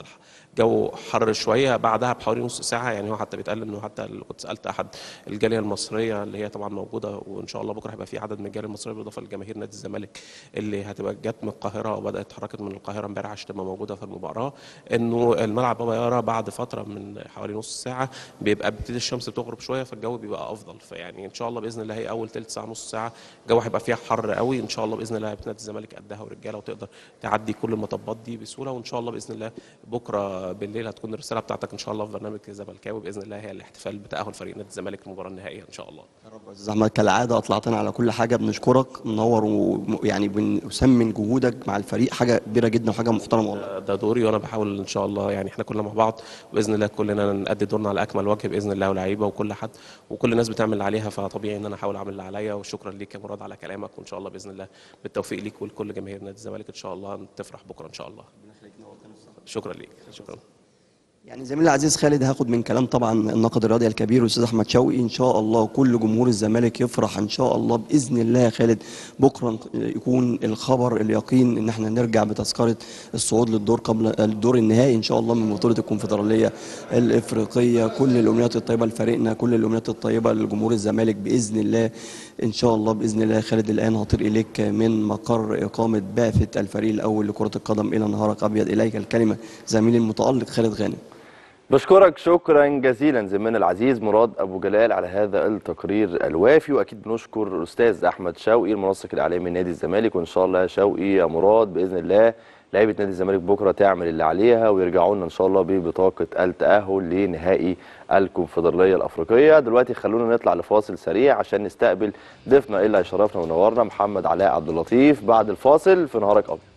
جو حر شويه بعدها بحوالي نص ساعه يعني هو حتى بيتقال انه حتى اللي كنت سالت احد الجاليه المصريه اللي هي طبعا موجوده وان شاء الله بكره هيبقى في عدد من الجاليه المصريه بالاضافه لجماهير نادي الزمالك اللي هتبقى جت من القاهره وبدات اتحركت من القاهره امبارح عشان تبقى موجوده في المباراه انه الملعب بابا يارا بعد فتره من حوالي نص ساعه بيبقى بتبتدي الشمس بتغرب شويه فالجو بيبقى افضل فيعني ان شاء الله باذن الله هي اول ثلث ساعه نص ساعه الجو هيبقى فيها حر قوي ان شاء الله باذن الله نادي الزمالك قدها ورجاله وتقدر تعدي كل المطبات دي بسهوله وان شاء الله باذن الله بكره بالليل هتكون الرساله بتاعتك ان شاء الله في برنامج زملكاوي باذن الله هي الاحتفال بتاهل فريق نادي الزمالك للمباراه النهائيه ان شاء الله يا رب يا استاذ احمد كالعاده اطلعتنا على كل حاجه بنشكرك منور ويعني بنسمن جهودك مع الفريق حاجه كبيره جدا وحاجه محترمه والله ده دوري وانا بحاول ان شاء الله يعني احنا كلنا مع بعض باذن الله كلنا نأدي دورنا على اكمل وجه باذن الله ولاعيبه وكل حد وكل الناس بتعمل اللي عليها فطبيعي ان انا احاول اعمل اللي عليا وشكرا ليك يا مراد على كلامك وان شاء الله باذن الله بالتوفيق ليك ولكل جماهير نادي الزمالك ان شاء الله تفرح بكره ان شاء الله شكرا ليك شكرا يعني زميلي العزيز خالد هاخد من كلام طبعا الناقد الرياضي الكبير الاستاذ احمد شوقي ان شاء الله كل جمهور الزمالك يفرح ان شاء الله باذن الله يا خالد بكره يكون الخبر اليقين ان احنا نرجع بتذكره الصعود للدور قبل الدور النهائي ان شاء الله من بطوله الكونفدراليه الافريقيه كل الامنيات الطيبه لفريقنا كل الامنيات الطيبه لجمهور الزمالك باذن الله ان شاء الله باذن الله يا خالد الان هطير اليك من مقر اقامه بعثه الفريق الاول لكره القدم الى نهارك ابيض اليك الكلمه زميلي المتالق خالد غانم بشكرك شكرا جزيلا زميلنا العزيز مراد ابو جلال على هذا التقرير الوافي واكيد بنشكر الاستاذ احمد شوقي المنسق الاعلامي لنادي الزمالك وان شاء الله يا شوقي يا مراد باذن الله لعيبه نادي الزمالك بكره تعمل اللي عليها ويرجعوا لنا ان شاء الله ببطاقه التاهل لنهائي الكونفدراليه الافريقيه دلوقتي خلونا نطلع لفاصل سريع عشان نستقبل ضيفنا اللي هيشرفنا ونورنا محمد علاء عبد اللطيف بعد الفاصل في نهارك ابيض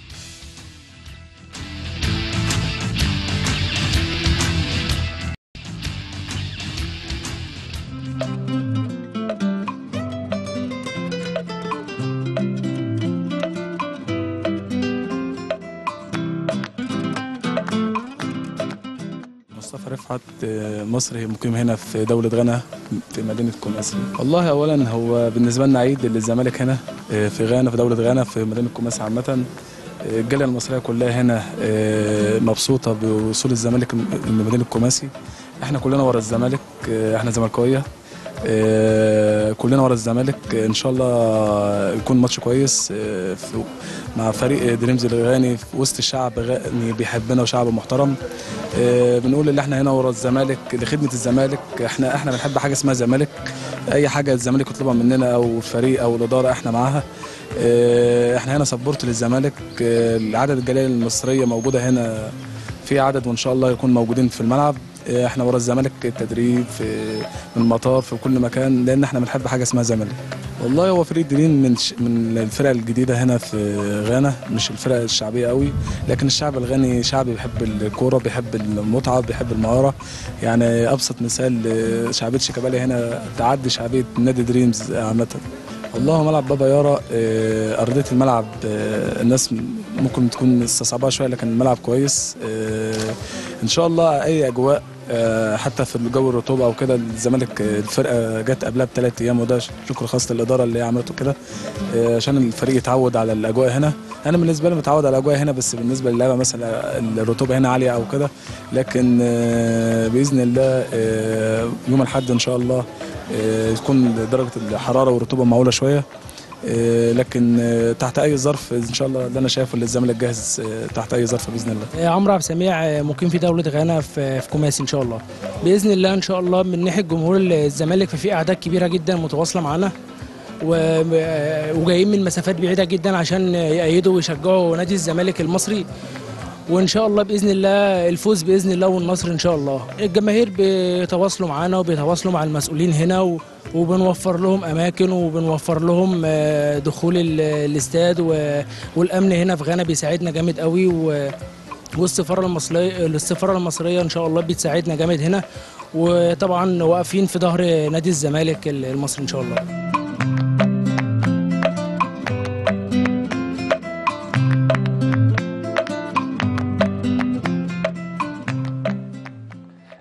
مصطفى رفعت آه، مصري مقيم هنا في دولة غانا في مدينة كوماسي والله أولا هو بالنسبة لنا عيد للزمالك هنا آه، في غانا في دولة غانا في مدينة كوماسي عامة آه، الجالية المصرية كلها هنا آه، مبسوطة بوصول الزمالك لمدينة كوماسي احنا كلنا ورا الزمالك آه، احنا زملكاوية آه، كلنا ورا الزمالك آه، ان شاء الله يكون ماتش كويس آه، في- مع فريق دريمز الغاني في وسط الشعب غاني بيحبنا وشعب محترم آه، بنقول ان احنا هنا ورا الزمالك لخدمه الزمالك احنا احنا بنحب حاجه اسمها زمالك اي حاجه الزمالك يطلبها مننا او الفريق او الاداره احنا معاها آه، احنا هنا سبورت للزمالك آه، العدد الجاليه المصريه موجوده هنا في عدد وان شاء الله يكون موجودين في الملعب آه، احنا ورا الزمالك التدريب في من المطار في كل مكان لان احنا بنحب حاجه اسمها زمالك والله هو فريق دريم من ش... من الفرق الجديده هنا في غانا مش الفرق الشعبيه قوي لكن الشعب الغاني شعب بيحب الكوره بيحب المتعه بيحب المهاره يعني ابسط مثال آه، شعبيه شيكابالا هنا تعدي شعبيه نادي دريمز عامه والله ملعب بابا يارا آه، ارضيه الملعب آه، الناس ممكن تكون استصعبها شويه لكن الملعب كويس آه، ان شاء الله اي اجواء آه، حتى في الجو الرطوبه او كده الزمالك آه، الفرقه جت قبلها بثلاث ايام وده شكر خاص للاداره اللي هي عملته كده آه، عشان الفريق يتعود على الاجواء هنا انا بالنسبه لي متعود على الاجواء هنا بس بالنسبه للعيبه مثلا الرطوبه هنا عاليه او كده لكن آه، باذن الله آه، يوم الاحد ان شاء الله آه، تكون درجه الحراره والرطوبه معقوله شويه آه، لكن آه، تحت اي ظرف ان شاء الله اللي انا شايفه ان الزمالك جاهز آه، تحت اي ظرف باذن الله عمرو عبد السميع مقيم في دوله غانا في في كوماسي ان شاء الله باذن الله ان شاء الله من ناحيه جمهور الزمالك ففي اعداد كبيره جدا متواصله معانا و- وجايين من مسافات بعيده جدا عشان يأيدوا ويشجعوا نادي الزمالك المصري وان شاء الله باذن الله الفوز باذن الله والنصر ان شاء الله الجماهير بيتواصلوا معانا وبيتواصلوا مع المسؤولين هنا و- وبنوفر لهم اماكن وبنوفر لهم آه، دخول ال- الاستاد و- والامن هنا في غانا بيساعدنا جامد قوي و والسفاره المصريه السفاره المصريه ان شاء الله بتساعدنا جامد هنا وطبعا واقفين في ظهر نادي الزمالك المصري ان شاء الله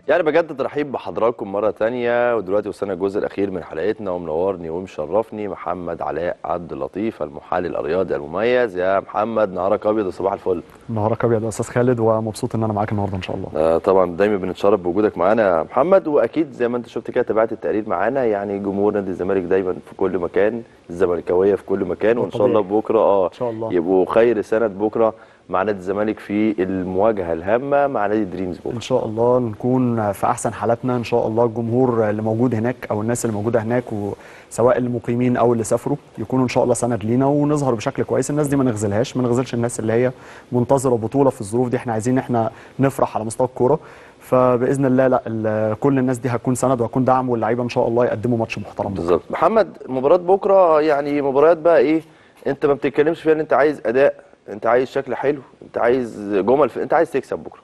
يعني بجد ترحيب بحضراتكم مرة تانية ودلوقتي وصلنا الجزء الأخير من حلقتنا ومنورني ومشرفني محمد علاء عبد اللطيف المحلل الرياضي المميز يا محمد نهارك أبيض وصباح الفل نهارك ابيض يا استاذ خالد ومبسوط ان انا معاك النهارده ان شاء الله آه طبعا دايما بنتشرف بوجودك معانا يا محمد وأكيد زي ما أنت شفت كده تابعت التقرير معانا يعني جمهور نادي الزمالك دايما في كل مكان الزملكاوية في كل مكان وإن شاء الله بكرة اه إن شاء الله. يبقوا خير سند بكرة مع نادي الزمالك في المواجهة الهامة مع نادي دريمز بكرة ان شاء الله نكون في احسن حالاتنا ان شاء الله الجمهور اللي موجود هناك او الناس اللي موجوده هناك وسواء المقيمين او اللي سافروا يكونوا ان شاء الله سند لينا ونظهر بشكل كويس الناس دي ما نغزلهاش ما نغزلش الناس اللي هي منتظره بطوله في الظروف دي احنا عايزين احنا نفرح على مستوى الكوره فباذن الله لا ال- كل الناس دي هتكون سند وهتكون دعم واللعيبه ان شاء الله يقدموا ماتش محترم بكرة. بالظبط محمد مباراة بكرة يعني مباريات بقى ايه انت ما بتتكلمش فيها ان انت عايز اداء انت عايز شكل حلو انت عايز جمل في... انت عايز تكسب بكرة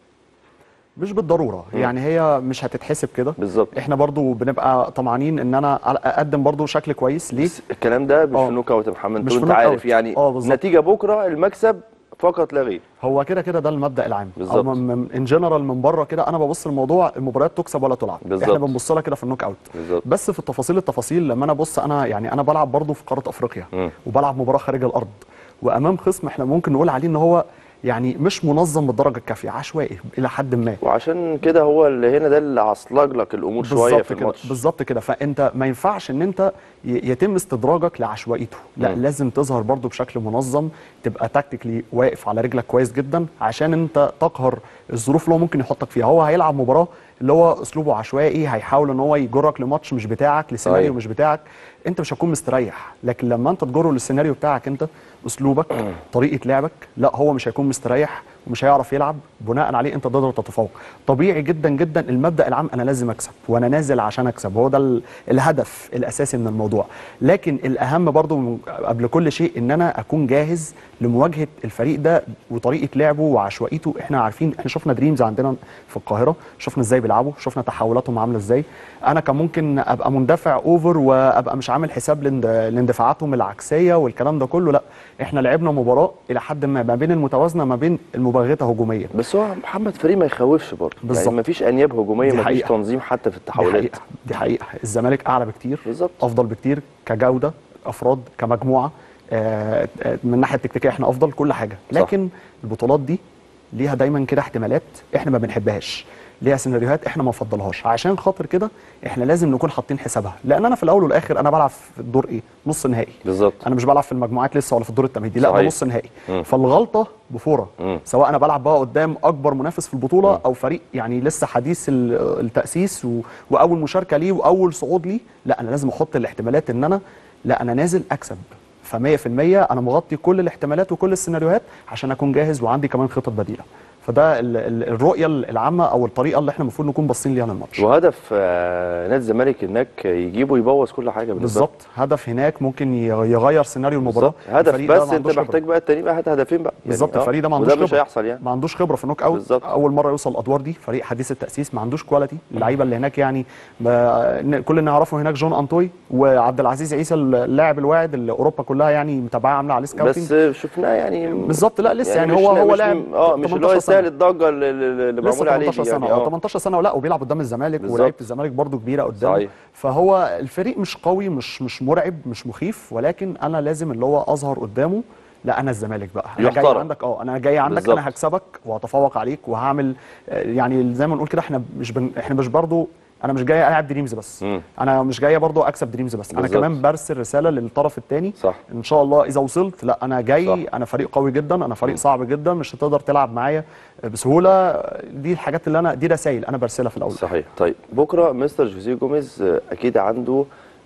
مش بالضروره يعني هي مش هتتحسب كده بالظبط احنا برضو بنبقى طمعانين ان انا اقدم برضو شكل كويس ليه بس الكلام ده مش آه. في نوك اوت يا محمد مش انت في وانت نوك عارف أوت. يعني آه، بالظبط. نتيجة بكرة المكسب فقط لا غير هو كده كده ده المبدا العام بالظبط. او ان جنرال من بره كده انا ببص الموضوع المباريات تكسب ولا تلعب بالظبط. احنا بنبص لها كده في النوك اوت بالظبط بس في التفاصيل التفاصيل لما انا ابص انا يعني انا بلعب برضو في قاره افريقيا مم. وبلعب مباراه خارج الارض وامام خصم احنا ممكن نقول عليه ان هو يعني مش منظم بالدرجه الكافيه عشوائي الى حد ما وعشان كده هو اللي هنا ده اللي عصلج لك الامور شوية بالظبط في كده الماتش بالظبط كده فانت ما ينفعش ان انت ي- يتم استدراجك لعشوائيته لا مم. لازم تظهر برضو بشكل منظم تبقى تكتيكلي واقف على رجلك كويس جدا عشان انت تقهر الظروف اللي هو ممكن يحطك فيها هو هيلعب مباراه اللي هو اسلوبه عشوائي هيحاول ان هو يجرك لماتش مش بتاعك لسيناريو صحيح. مش بتاعك انت مش هتكون مستريح لكن لما انت تجره للسيناريو بتاعك انت اسلوبك طريقه لعبك لا هو مش هيكون مستريح ومش هيعرف يلعب بناء عليه انت تقدر تتفوق طبيعي جدا جدا المبدا العام انا لازم اكسب وانا نازل عشان اكسب هو ده ال- الهدف الاساسي من الموضوع لكن الاهم برضو من- قبل كل شيء ان انا اكون جاهز لمواجهه الفريق ده وطريقه لعبه وعشوائيته احنا عارفين احنا شفنا دريمز عندنا في القاهره شفنا ازاي بيلعبوا شفنا تحولاتهم عامله ازاي انا كان ممكن ابقى مندفع اوفر وابقى مش عامل حساب لاند- لاندفاعاتهم العكسيه والكلام ده كله لا احنا لعبنا مباراه الى حد ما ما بين المتوازنه ما بين المباغته هجوميا بس هو محمد فريق ما يخوفش برضه يعني بالظبط. ما فيش انياب هجوميه دي ما فيش حقيقة. تنظيم حتى في دي التحولات حقيقه دي حقيقه الزمالك اعلى بكتير بالظبط. افضل بكتير كجوده افراد كمجموعه آه، آه، من الناحيه التكتيكيه احنا افضل كل حاجه صح. لكن البطولات دي ليها دايما كده احتمالات احنا ما بنحبهاش ليها سيناريوهات احنا ما نفضلهاش عشان خاطر كده احنا لازم نكون حاطين حسابها لان انا في الاول والاخر انا بلعب في الدور ايه نص نهائي بالظبط انا مش بلعب في المجموعات لسه ولا في الدور التمهيدي لا صحيح. ده نص نهائي مم. فالغلطه بفوره مم. سواء انا بلعب بقى قدام اكبر منافس في البطوله او فريق يعني لسه حديث ال- التاسيس و... واول مشاركه ليه واول صعود ليه لا انا لازم احط الاحتمالات ان انا لا انا نازل اكسب ف 100% انا مغطي كل الاحتمالات وكل السيناريوهات عشان اكون جاهز وعندي كمان خطط بديله فده ال... ال... الرؤيه العامه او الطريقه اللي احنا المفروض نكون باصين ليها للماتش وهدف آه، نادي الزمالك هناك يجيبه يبوظ كل حاجه بالنسبه له. بالظبط هدف هناك ممكن ي- يغير سيناريو المباراه بالظبط. هدف الفريق ده بس ما انت عندوش محتاج خبرة. بقى التاني بقى هات هدفين بقى يعني بالظبط آه. الفريق ده ما عندوش وده مش خبرة. هيحصل يعني ما عندوش خبره في النوك اوت بالظبط. اول مره يوصل الادوار دي فريق حديث التاسيس ما عندوش كواليتي اللعيبه اللي هناك يعني ما ن- كل اللي نعرفه هناك جون انطوي وعبد العزيز عيسى اللاعب الواعد اللي اوروبا كلها يعني متابعاه عامله عليه سكاوتنج بس شفناه يعني بالظبط لا لسه يعني, مش- هو هو مش- لاعب اه مش اللي هو 18 سنة. يستاهل الضجه اللي, اللي لسه معمول عليه 18 دي سنه يعني اه اه 18 سنه ولا وبيلعب قدام الزمالك بالظبط. ولعيبه الزمالك برضو كبيره قدامه صحيح. فهو الفريق مش قوي مش مش مرعب مش مخيف ولكن انا لازم اللي هو اظهر قدامه لا انا الزمالك بقى انا جاي يحترم. عندك اه انا جاي عندك بالظبط. انا هكسبك وهتفوق عليك وهعمل آه، يعني زي ما نقول كده احنا مش بن احنا مش برضو انا مش جاي العب دريمز بس مم. انا مش جاي برضو اكسب دريمز بس انا بالظبط. كمان برسل رساله للطرف الثاني صح ان شاء الله اذا وصلت لا انا جاي صح. انا فريق قوي جدا انا فريق صعب جدا مش هتقدر تلعب معايا بسهوله دي الحاجات اللي انا دي رسائل انا برسلها في الاول صحيح طيب بكره مستر جوزيه جوميز آه، اكيد عنده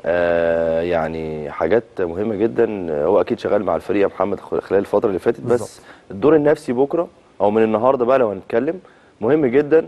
آه يعني حاجات مهمه جدا آه، هو اكيد شغال مع الفريق يا محمد خ- خلال الفتره اللي فاتت بس بالظبط. الدور النفسي بكره او من النهارده بقى لو هنتكلم مهم جدا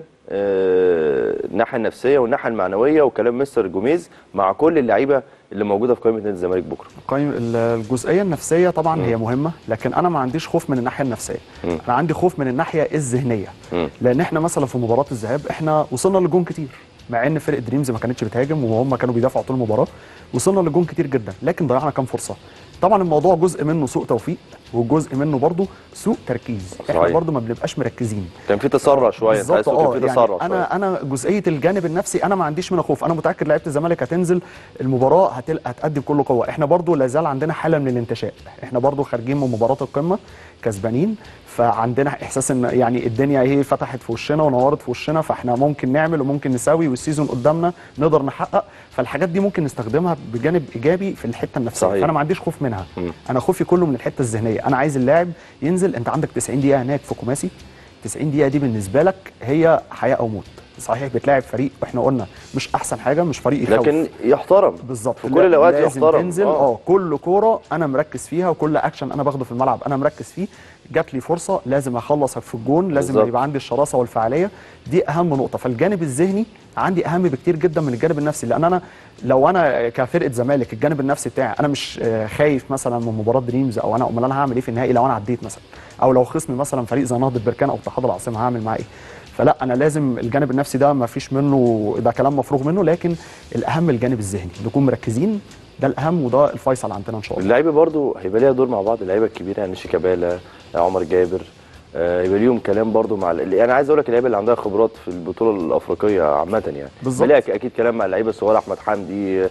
آه، الناحيه النفسيه والناحيه المعنويه وكلام مستر جوميز مع كل اللعيبه اللي موجوده في قائمه نادي الزمالك بكره قيم ال- الجزئيه النفسيه طبعا مم. هي مهمه لكن انا ما عنديش خوف من الناحيه النفسيه مم. انا عندي خوف من الناحيه الذهنيه مم. لان احنا مثلا في مباراه الذهاب احنا وصلنا لجون كتير مع ان فرقه دريمز ما كانتش بتهاجم وهم كانوا بيدافعوا طول المباراه وصلنا لجون كتير جدا لكن ضيعنا كام فرصه طبعا الموضوع جزء منه سوء توفيق وجزء منه برضه سوء تركيز احنا صحيح. برضه ما بنبقاش مركزين كان في تسرع شويه بالظبط تحس كان اه في يعني تسرع شويه انا انا جزئيه الجانب النفسي انا ما عنديش منها خوف انا متاكد لعيبه الزمالك هتنزل المباراه هتل... هتأدي بكل قوه احنا برضو لا زال عندنا حاله من الانتشاء احنا برضو خارجين من مباراه القمه كسبانين فعندنا احساس ان يعني الدنيا اهي فتحت في وشنا ونورت في وشنا فاحنا ممكن نعمل وممكن نساوي والسيزون قدامنا نقدر نحقق فالحاجات دي ممكن نستخدمها بجانب ايجابي في الحته النفسيه صحيح. فانا ما عنديش خوف منها مم. انا خوفي كله من الحته الذهنيه انا عايز اللاعب ينزل انت عندك 90 دقيقه هناك في كوماسي 90 دقيقه دي بالنسبه لك هي حياه او موت صحيح بتلاعب فريق واحنا قلنا مش احسن حاجه مش فريق يخوف لكن يحترم بالظبط في كل الاوقات لازم يحترم تنزل اه كل كوره انا مركز فيها وكل اكشن انا باخده في الملعب انا مركز فيه جات لي فرصه لازم اخلص في الجون لازم بالظبط. يبقى عندي الشراسه والفعاليه دي اهم نقطه فالجانب الذهني عندي اهم بكتير جدا من الجانب النفسي لان انا لو انا كفرقه زمالك الجانب النفسي بتاعي انا مش آه، خايف مثلا من مباراه دريمز او انا امال انا هعمل ايه في النهائي لو انا عديت مثلا او لو خصمي مثلا فريق زي نهضه بركان او اتحاد العاصمه هعمل معاه ايه فلا انا لازم الجانب النفسي ده ما فيش منه ده كلام مفروغ منه لكن الاهم الجانب الذهني نكون مركزين ده الاهم وده الفيصل عندنا ان شاء الله اللعيبه برضو هيبقى ليها دور مع بعض اللعيبه الكبيره يعني شيكابالا عمر جابر آه، يبقى ليهم كلام برضو مع ال- انا عايز اقول لك اللعيبه اللي عندها خبرات في البطوله الافريقيه عامه يعني بالظبط. يبقى ليها اكيد كلام مع اللعيبه الصغيره احمد حمدي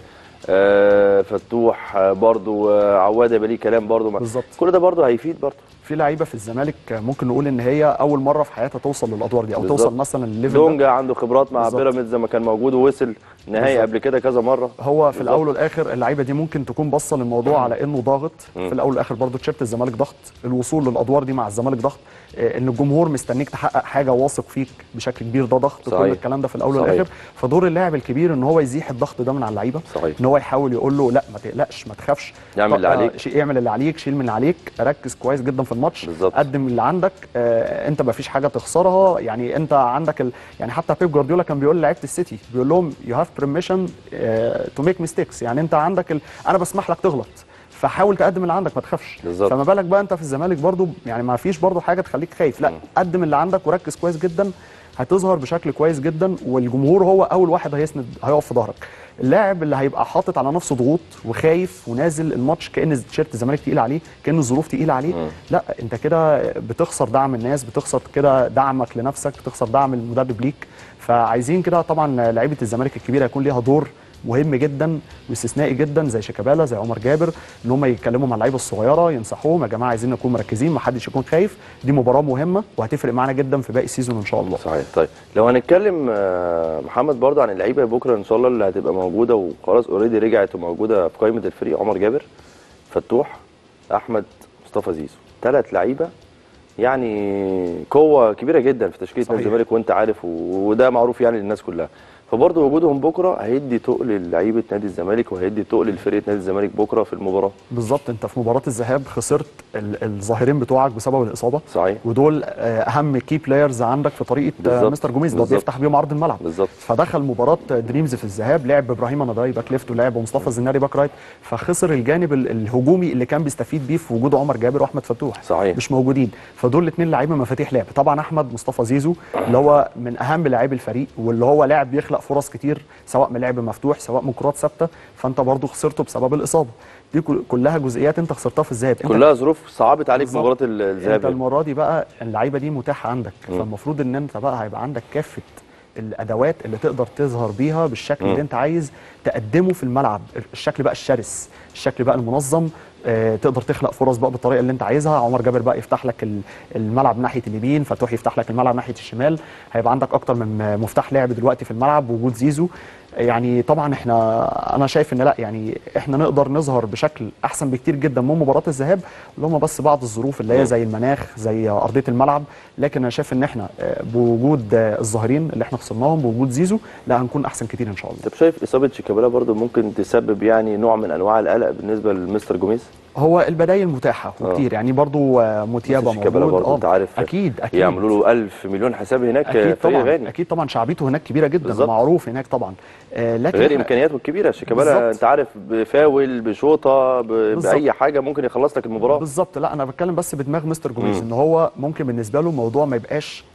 آه، فتوح آه، برضو آه، عواد يبقى ليه كلام برضو مع بالظبط. كل ده برضو هيفيد برضو في لعيبه في الزمالك ممكن نقول ان هي اول مره في حياتها توصل للادوار دي او بالظبط. توصل مثلا للليفل ده دونجا عنده خبرات مع بالظبط. بيراميدز لما كان موجود ووصل نهائي بالظبط. قبل كده كذا مره هو في بالظبط. الاول والاخر اللعيبه دي ممكن تكون باصه للموضوع على انه ضاغط في الاول والاخر برضه تيشيرت الزمالك ضغط الوصول للادوار دي مع الزمالك ضغط آه، ان الجمهور مستنيك تحقق حاجه واثق فيك بشكل كبير ده ضغط كل صحيح. الكلام ده في الاول صحيح. والاخر فدور اللاعب الكبير ان هو يزيح الضغط ده من على اللعيبه صحيح. ان هو يحاول يقول له لا ما تقلقش ما تخافش اعمل اللي آه، عليك. شيء اعمل اللي عليك شيل من اللي عليك ركز كويس جدا في الماتش بالظبط. قدم اللي عندك آه انت ما فيش حاجه تخسرها يعني انت عندك ال... يعني حتى بيب جوارديولا كان بيقول لعيبه السيتي بيقول لهم يو هاف بيرميشن تو ميك ميستيكس يعني انت عندك ال... انا بسمح لك تغلط فحاول تقدم اللي عندك ما تخافش بالظبط. فما بالك بقى انت في الزمالك برضو يعني ما فيش برضو حاجه تخليك خايف لا قدم اللي عندك وركز كويس جدا هتظهر بشكل كويس جدا والجمهور هو اول واحد هيسند هيقف في ظهرك اللاعب اللي هيبقى حاطط على نفسه ضغوط وخايف ونازل الماتش كان تيشيرت الزمالك تقيل عليه كان الظروف تقيله عليه لا انت كده بتخسر دعم الناس بتخسر كده دعمك لنفسك بتخسر دعم المدرب ليك فعايزين كده طبعا لعيبه الزمالك الكبيره يكون ليها دور مهم جدا واستثنائي جدا زي شيكابالا زي عمر جابر ان هم يتكلموا مع اللعيبه الصغيره ينصحوهم يا جماعه عايزين نكون مركزين ما حدش يكون خايف دي مباراه مهمه وهتفرق معانا جدا في باقي السيزون ان شاء الله صحيح طيب لو هنتكلم آه، محمد برضو عن اللعيبه بكره ان شاء الله اللي هتبقى موجوده وخلاص اوريدي رجعت وموجوده في قائمه الفريق عمر جابر فتوح احمد مصطفى زيزو ثلاث لعيبه يعني قوه كبيره جدا في تشكيله نادي صحيح. الزمالك وانت عارف و- وده معروف يعني للناس كلها فبرضه وجودهم بكره هيدي تقل لعيبه نادي الزمالك وهيدي تقل لفرقه نادي الزمالك بكره في المباراه بالظبط انت في مباراه الذهاب خسرت ال- الظاهرين بتوعك بسبب الاصابه صحيح ودول آه، اهم كي بلايرز عندك في طريقه آه، بالظبط. مستر جوميز ده بالظبط. بيفتح بيهم عرض الملعب بالظبط. فدخل مباراه دريمز في الذهاب لعب ابراهيم نضاي باك ليفت ولعب مصطفى الزناري باك رايت فخسر الجانب ال- الهجومي اللي كان بيستفيد بيه في وجود عمر جابر واحمد فتوح صحيح. مش موجودين فدول الاثنين لعيبه مفاتيح لعب طبعا احمد مصطفى زيزو اللي هو من اهم لاعبي الفريق واللي هو لاعب بيخلق فرص كتير سواء من لعب مفتوح سواء من كرات ثابته فانت برضو خسرته بسبب الاصابه دي كل- كلها جزئيات انت خسرتها في الذهاب انت كلها ظروف صعبت عليك في بالظبط. مباراه ال- الذهاب انت يعني. المره دي بقى اللعيبه دي متاحه عندك فالمفروض ان انت بقى هيبقى عندك كافه الادوات اللي تقدر تظهر بيها بالشكل اللي انت عايز تقدمه في الملعب الشكل بقى الشرس الشكل بقى المنظم آه، تقدر تخلق فرص بقى بالطريقه اللي انت عايزها عمر جابر بقى يفتح لك ال- الملعب ناحيه اليمين فتوح يفتح لك الملعب ناحيه الشمال هيبقى عندك اكتر من مفتاح لعب دلوقتي في الملعب وجود زيزو يعني طبعا احنا انا شايف ان لا يعني احنا نقدر نظهر بشكل احسن بكتير جدا من مباراه الذهاب اللي هم بس بعض الظروف اللي هي زي المناخ زي ارضيه الملعب لكن انا شايف ان احنا آه، بوجود آه، الظاهرين اللي احنا خسرناهم بوجود زيزو لا هنكون احسن كتير ان شاء الله طب شايف اصابه شيكابالا برضو ممكن تسبب يعني نوع من انواع القلق بالنسبه لمستر جوميز هو البدايل متاحه وكتير يعني برضو آه، موتيابا شيكابالا موجود برضو انت عارف اكيد اكيد يعملوا له 1000 مليون حساب هناك اكيد فريق طبعا غني اكيد طبعا شعبيته هناك كبيره جدا بالظبط. معروف هناك طبعا آه، لكن غير إحنا- امكانياته الكبيره شيكابالا بالظبط. انت عارف بفاول بشوطه ب... بالظبط. باي حاجه ممكن يخلص لك المباراه بالظبط لا انا بتكلم بس بدماغ مستر جوميز ان هو ممكن بالنسبه له الموضوع ما يبقاش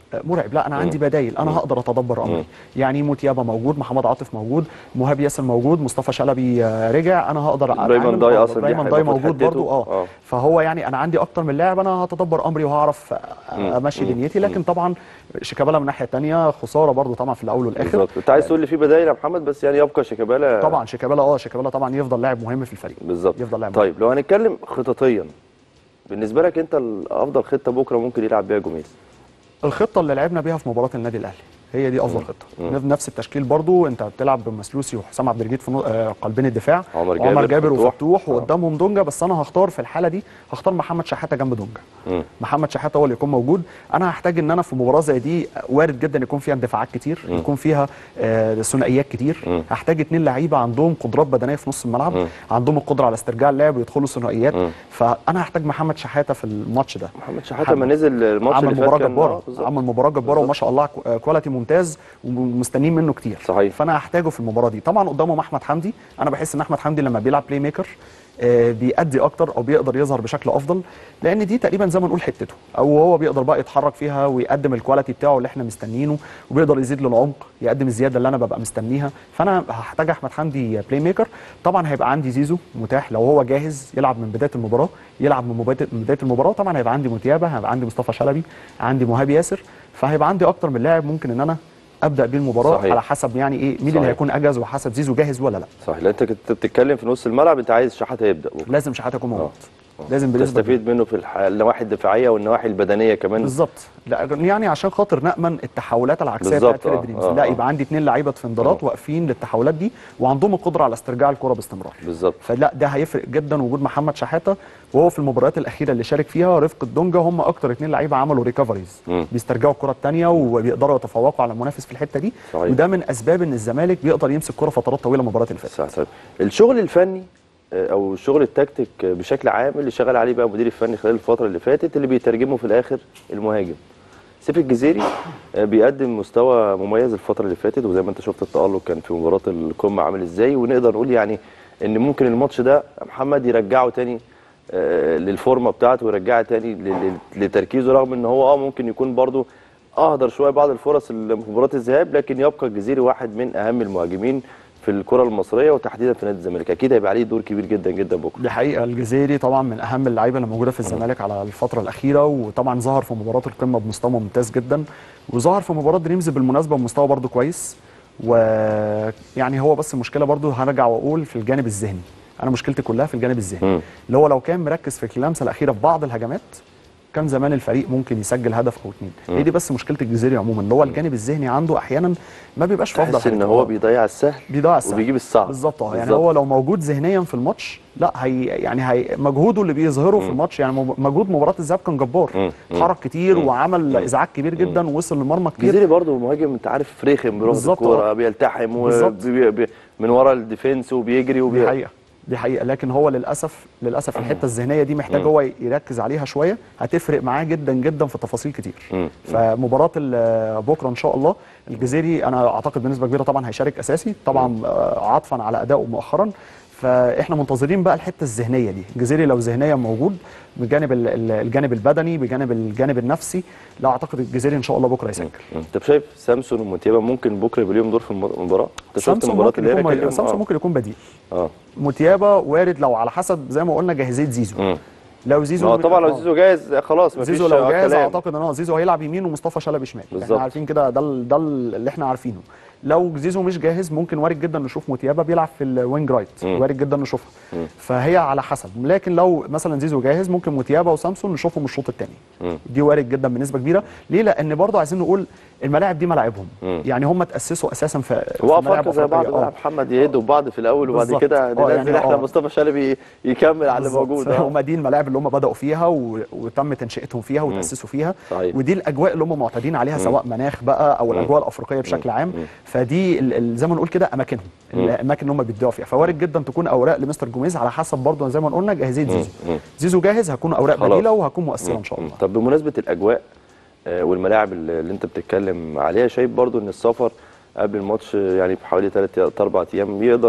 آه، مرعب لا انا عندي بدايل انا هقدر اتدبر امري يعني موتيابا موجود محمد عاطف موجود مهاب ياسر موجود مصطفى شلبي آه، رجع انا هقدر إبراهيم أعمل- ضاي آه، أصلاً إبراهيم دي ضاي هيبقى موجود حتته. برضو اه آه. فهو يعني انا عندي اكتر من لاعب انا هتدبر امري وهعرف آه، امشي دنيتي لكن طبعا شيكابالا من الناحيه الثانيه خساره برضو طبعا في الاول والاخر بالظبط انت عايز تقول لي في بدايل يا محمد بس يعني يبقى شيكابالا طبعا شيكابالا اه شيكابالا طبعا يفضل لاعب مهم في الفريق بالظبط يفضل لاعب طيب لو هنتكلم خططيا بالنسبه لك انت افضل خطه بكره ممكن يلعب بيها جوميز الخطه اللي لعبنا بيها في مباراه النادي الاهلي هي دي افضل خطه نفس التشكيل برضو انت بتلعب بمسلوسي وحسام عبد المجيد في نو- آه، قلبين الدفاع عمر جابر، وعمر جابر فتوح. وفتوح آه. وقدامهم دونجا بس انا هختار في الحاله دي هختار محمد شحاته جنب دونجا مم. محمد شحاته هو اللي يكون موجود انا هحتاج ان انا في مباراه زي دي وارد جدا يكون فيها اندفاعات كتير يكون فيها آه، ثنائيات كتير مم. هحتاج اتنين لعيبه عندهم قدرات بدنيه في نص الملعب مم. عندهم القدره على استرجاع اللعب ويدخلوا ثنائيات مم. فانا هحتاج محمد شحاته في الماتش ده محمد شحاته لما نزل الماتش عمل اللي فات مباراه كان- جباره آه، بالظبط. عمل مباراه جباره وما شاء الله كو- كواليتي ممتاز ومستنيين منه كتير صحيح. فانا هحتاجه في المباراه دي طبعا قدامهم احمد حمدي انا بحس ان احمد حمدي لما بيلعب بلاي ميكر آه، بيأدي اكتر او بيقدر يظهر بشكل افضل لان دي تقريبا زي ما نقول حتته او هو بيقدر بقى يتحرك فيها ويقدم الكواليتي بتاعه اللي احنا مستنيينه وبيقدر يزيد للعمق يقدم الزياده اللي انا ببقى مستنيها فانا هحتاج احمد حمدي بلاي ميكر طبعا هيبقى عندي زيزو متاح لو هو جاهز يلعب من بدايه المباراه يلعب من مبادئ- من بدايه المباراه طبعا هيبقى عندي متيابه هيبقى عندي مصطفى شلبي عندي مهاب ياسر فهيبقى عندي اكتر من لاعب ممكن ان انا ابدا بيه المباراه صحيح. على حسب يعني ايه مين صحيح. اللي هيكون اجهز وحسب زيزو جاهز ولا لا صحيح لان انت كنت بتتكلم في نص الملعب انت عايز شحاته يبدا بكره لازم شحاته يكون موجود لازم بنسبه كبيرة. تستفيد منه في الح... النواحي الدفاعيه والنواحي البدنيه كمان بالظبط لا يعني عشان خاطر نامن التحولات العكسيه بالظبط، بتاعت فيليب آه، دريمز آه، لا آه. يبقى عندي اثنين لعيبه ديفندرات واقفين للتحولات دي وعندهم القدره على استرجاع الكره باستمرار بالظبط فلا ده هيفرق جدا وجود محمد شحاته وهو في المباريات الاخيره اللي شارك فيها رفقه دونجا هم اكتر اثنين لعيبه عملوا ريكفريز مم. بيسترجعوا الكره الثانيه وبيقدروا يتفوقوا على المنافس في الحته دي صحيح. وده من اسباب ان الزمالك بيقدر يمسك كره فترات طويله المباريات اللي فاتت صح صح الشغل الفني آه، او الشغل التكتيك آه، بشكل عام اللي شغال عليه بقى المدير الفني خلال الفتره اللي فاتت اللي بيترجمه في الاخر المهاجم سيف الجزيري آه، بيقدم مستوى مميز الفتره اللي فاتت وزي ما انت شفت التالق كان في مباراه القمه عامل ازاي ونقدر نقول يعني ان ممكن الماتش ده محمد يرجعه تاني آه، للفورمه بتاعته ويرجعه تاني ل- ل- لتركيزه رغم ان هو اه ممكن يكون برضه اهدر شويه بعض الفرص اللي في مباراه الذهاب لكن يبقى الجزيري واحد من اهم المهاجمين في الكره المصريه وتحديدا في نادي الزمالك اكيد هيبقى عليه دور كبير جدا جدا بكره دي حقيقه الجزيري طبعا من اهم اللعيبه اللي موجوده في الزمالك على الفتره الاخيره وطبعا ظهر في مباراه القمه بمستوى ممتاز جدا وظهر في مباراه دريمز بالمناسبه بمستوى برده كويس ويعني هو بس المشكله برده هرجع واقول في الجانب الذهني انا مشكلتي كلها في الجانب الذهني مم. اللي هو لو كان مركز في اللمسه الاخيره في بعض الهجمات كان زمان الفريق ممكن يسجل هدف او اتنين هي دي بس مشكله الجزيري عموما اللي هو الجانب الذهني عنده احيانا ما بيبقاش في افضل تحس ان حالته. هو بيضيع السهل بيضيع السهل وبيجيب الصعب بالظبط اه يعني بالظبط. هو لو موجود ذهنيا في الماتش لا هي يعني هي مجهوده اللي بيظهره في الماتش يعني مج- مجهود مباراه الذهاب كان جبار مم. اتحرك كتير وعمل ازعاج كبير جدا ووصل للمرمى كتير الجزيري برضه مهاجم انت عارف رخم بياخد بالظبط، الكوره اه. بيلتحم بالظبط. وبي بي من ورا الديفنس وبيجري وبي دي حقيقه دي حقيقه لكن هو للاسف للاسف الحته الذهنيه دي محتاج هو يركز عليها شويه هتفرق معاه جدا جدا في تفاصيل كتير مم. فمباراه ال- بكره ان شاء الله الجزيري انا اعتقد بنسبه كبيره طبعا هيشارك اساسي طبعا آه، عطفا على ادائه مؤخرا فاحنا منتظرين بقى الحته الذهنيه دي الجزيري لو ذهنيا موجود بجانب ال- ال- الجانب البدني بجانب الجانب النفسي لا اعتقد الجزيري ان شاء الله بكره يسجل مم. انت شايف سامسون وموتيبا ممكن بكره يبقى ليهم دور في الم- المباراه انت شفت سامسون المباراه ممكن اللي هي يكون كان ليهم- سامسون اه. ممكن يكون بديل اه موتيابا وارد لو على حسب زي ما قلنا جاهزيه زيزو مم. لو زيزو اه طبعا لو آه. زيزو جاهز خلاص مفيش زيزو لو آه جاهز كلام. اعتقد ان هو زيزو هيلعب يمين ومصطفى شلبي شمال بالظبط. احنا عارفين كده ده ال- ده ال- اللي احنا عارفينه لو زيزو مش جاهز ممكن وارد جدا نشوف موتيابا بيلعب في الوينج رايت مم. وارد جدا نشوفها مم. فهي على حسب لكن لو مثلا زيزو جاهز ممكن موتيابا وسامسون نشوفهم الشوط الثاني مم. دي وارد جدا بنسبه كبيره ليه لان برضه عايزين نقول الملاعب دي ملاعبهم مم. يعني هم تاسسوا اساسا في في هو ملاعب افارقه زي بعض أفريقية. بقى آه. محمد يهدوا بعض في الاول وبعد بالظبط. كده آه، ننزل يعني احنا آه. مصطفى شلبي يكمل على اللي بالظبط. موجود آه. هم دي الملاعب اللي هم بداوا فيها و... وتم تنشئتهم فيها وتاسسوا فيها صحيح. ودي الاجواء اللي هم معتادين عليها سواء مناخ بقى او الاجواء الافريقيه بشكل عام فدي ال... ال... زي ما نقول كده اماكنهم الاماكن اللي هم بيبدعوا فيها فوارد جدا تكون اوراق لمستر جوميز على حسب برضه زي ما قلنا جاهزيه زيزو مم. زيزو جاهز هكون اوراق خلاص. بديله وهكون مؤثره ان شاء الله طب بمناسبه الاجواء آه، والملاعب اللي اللي انت بتتكلم عليها شايف برضو ان السفر قبل الماتش آه، يعني بحوالي 3 4 ايام يقدر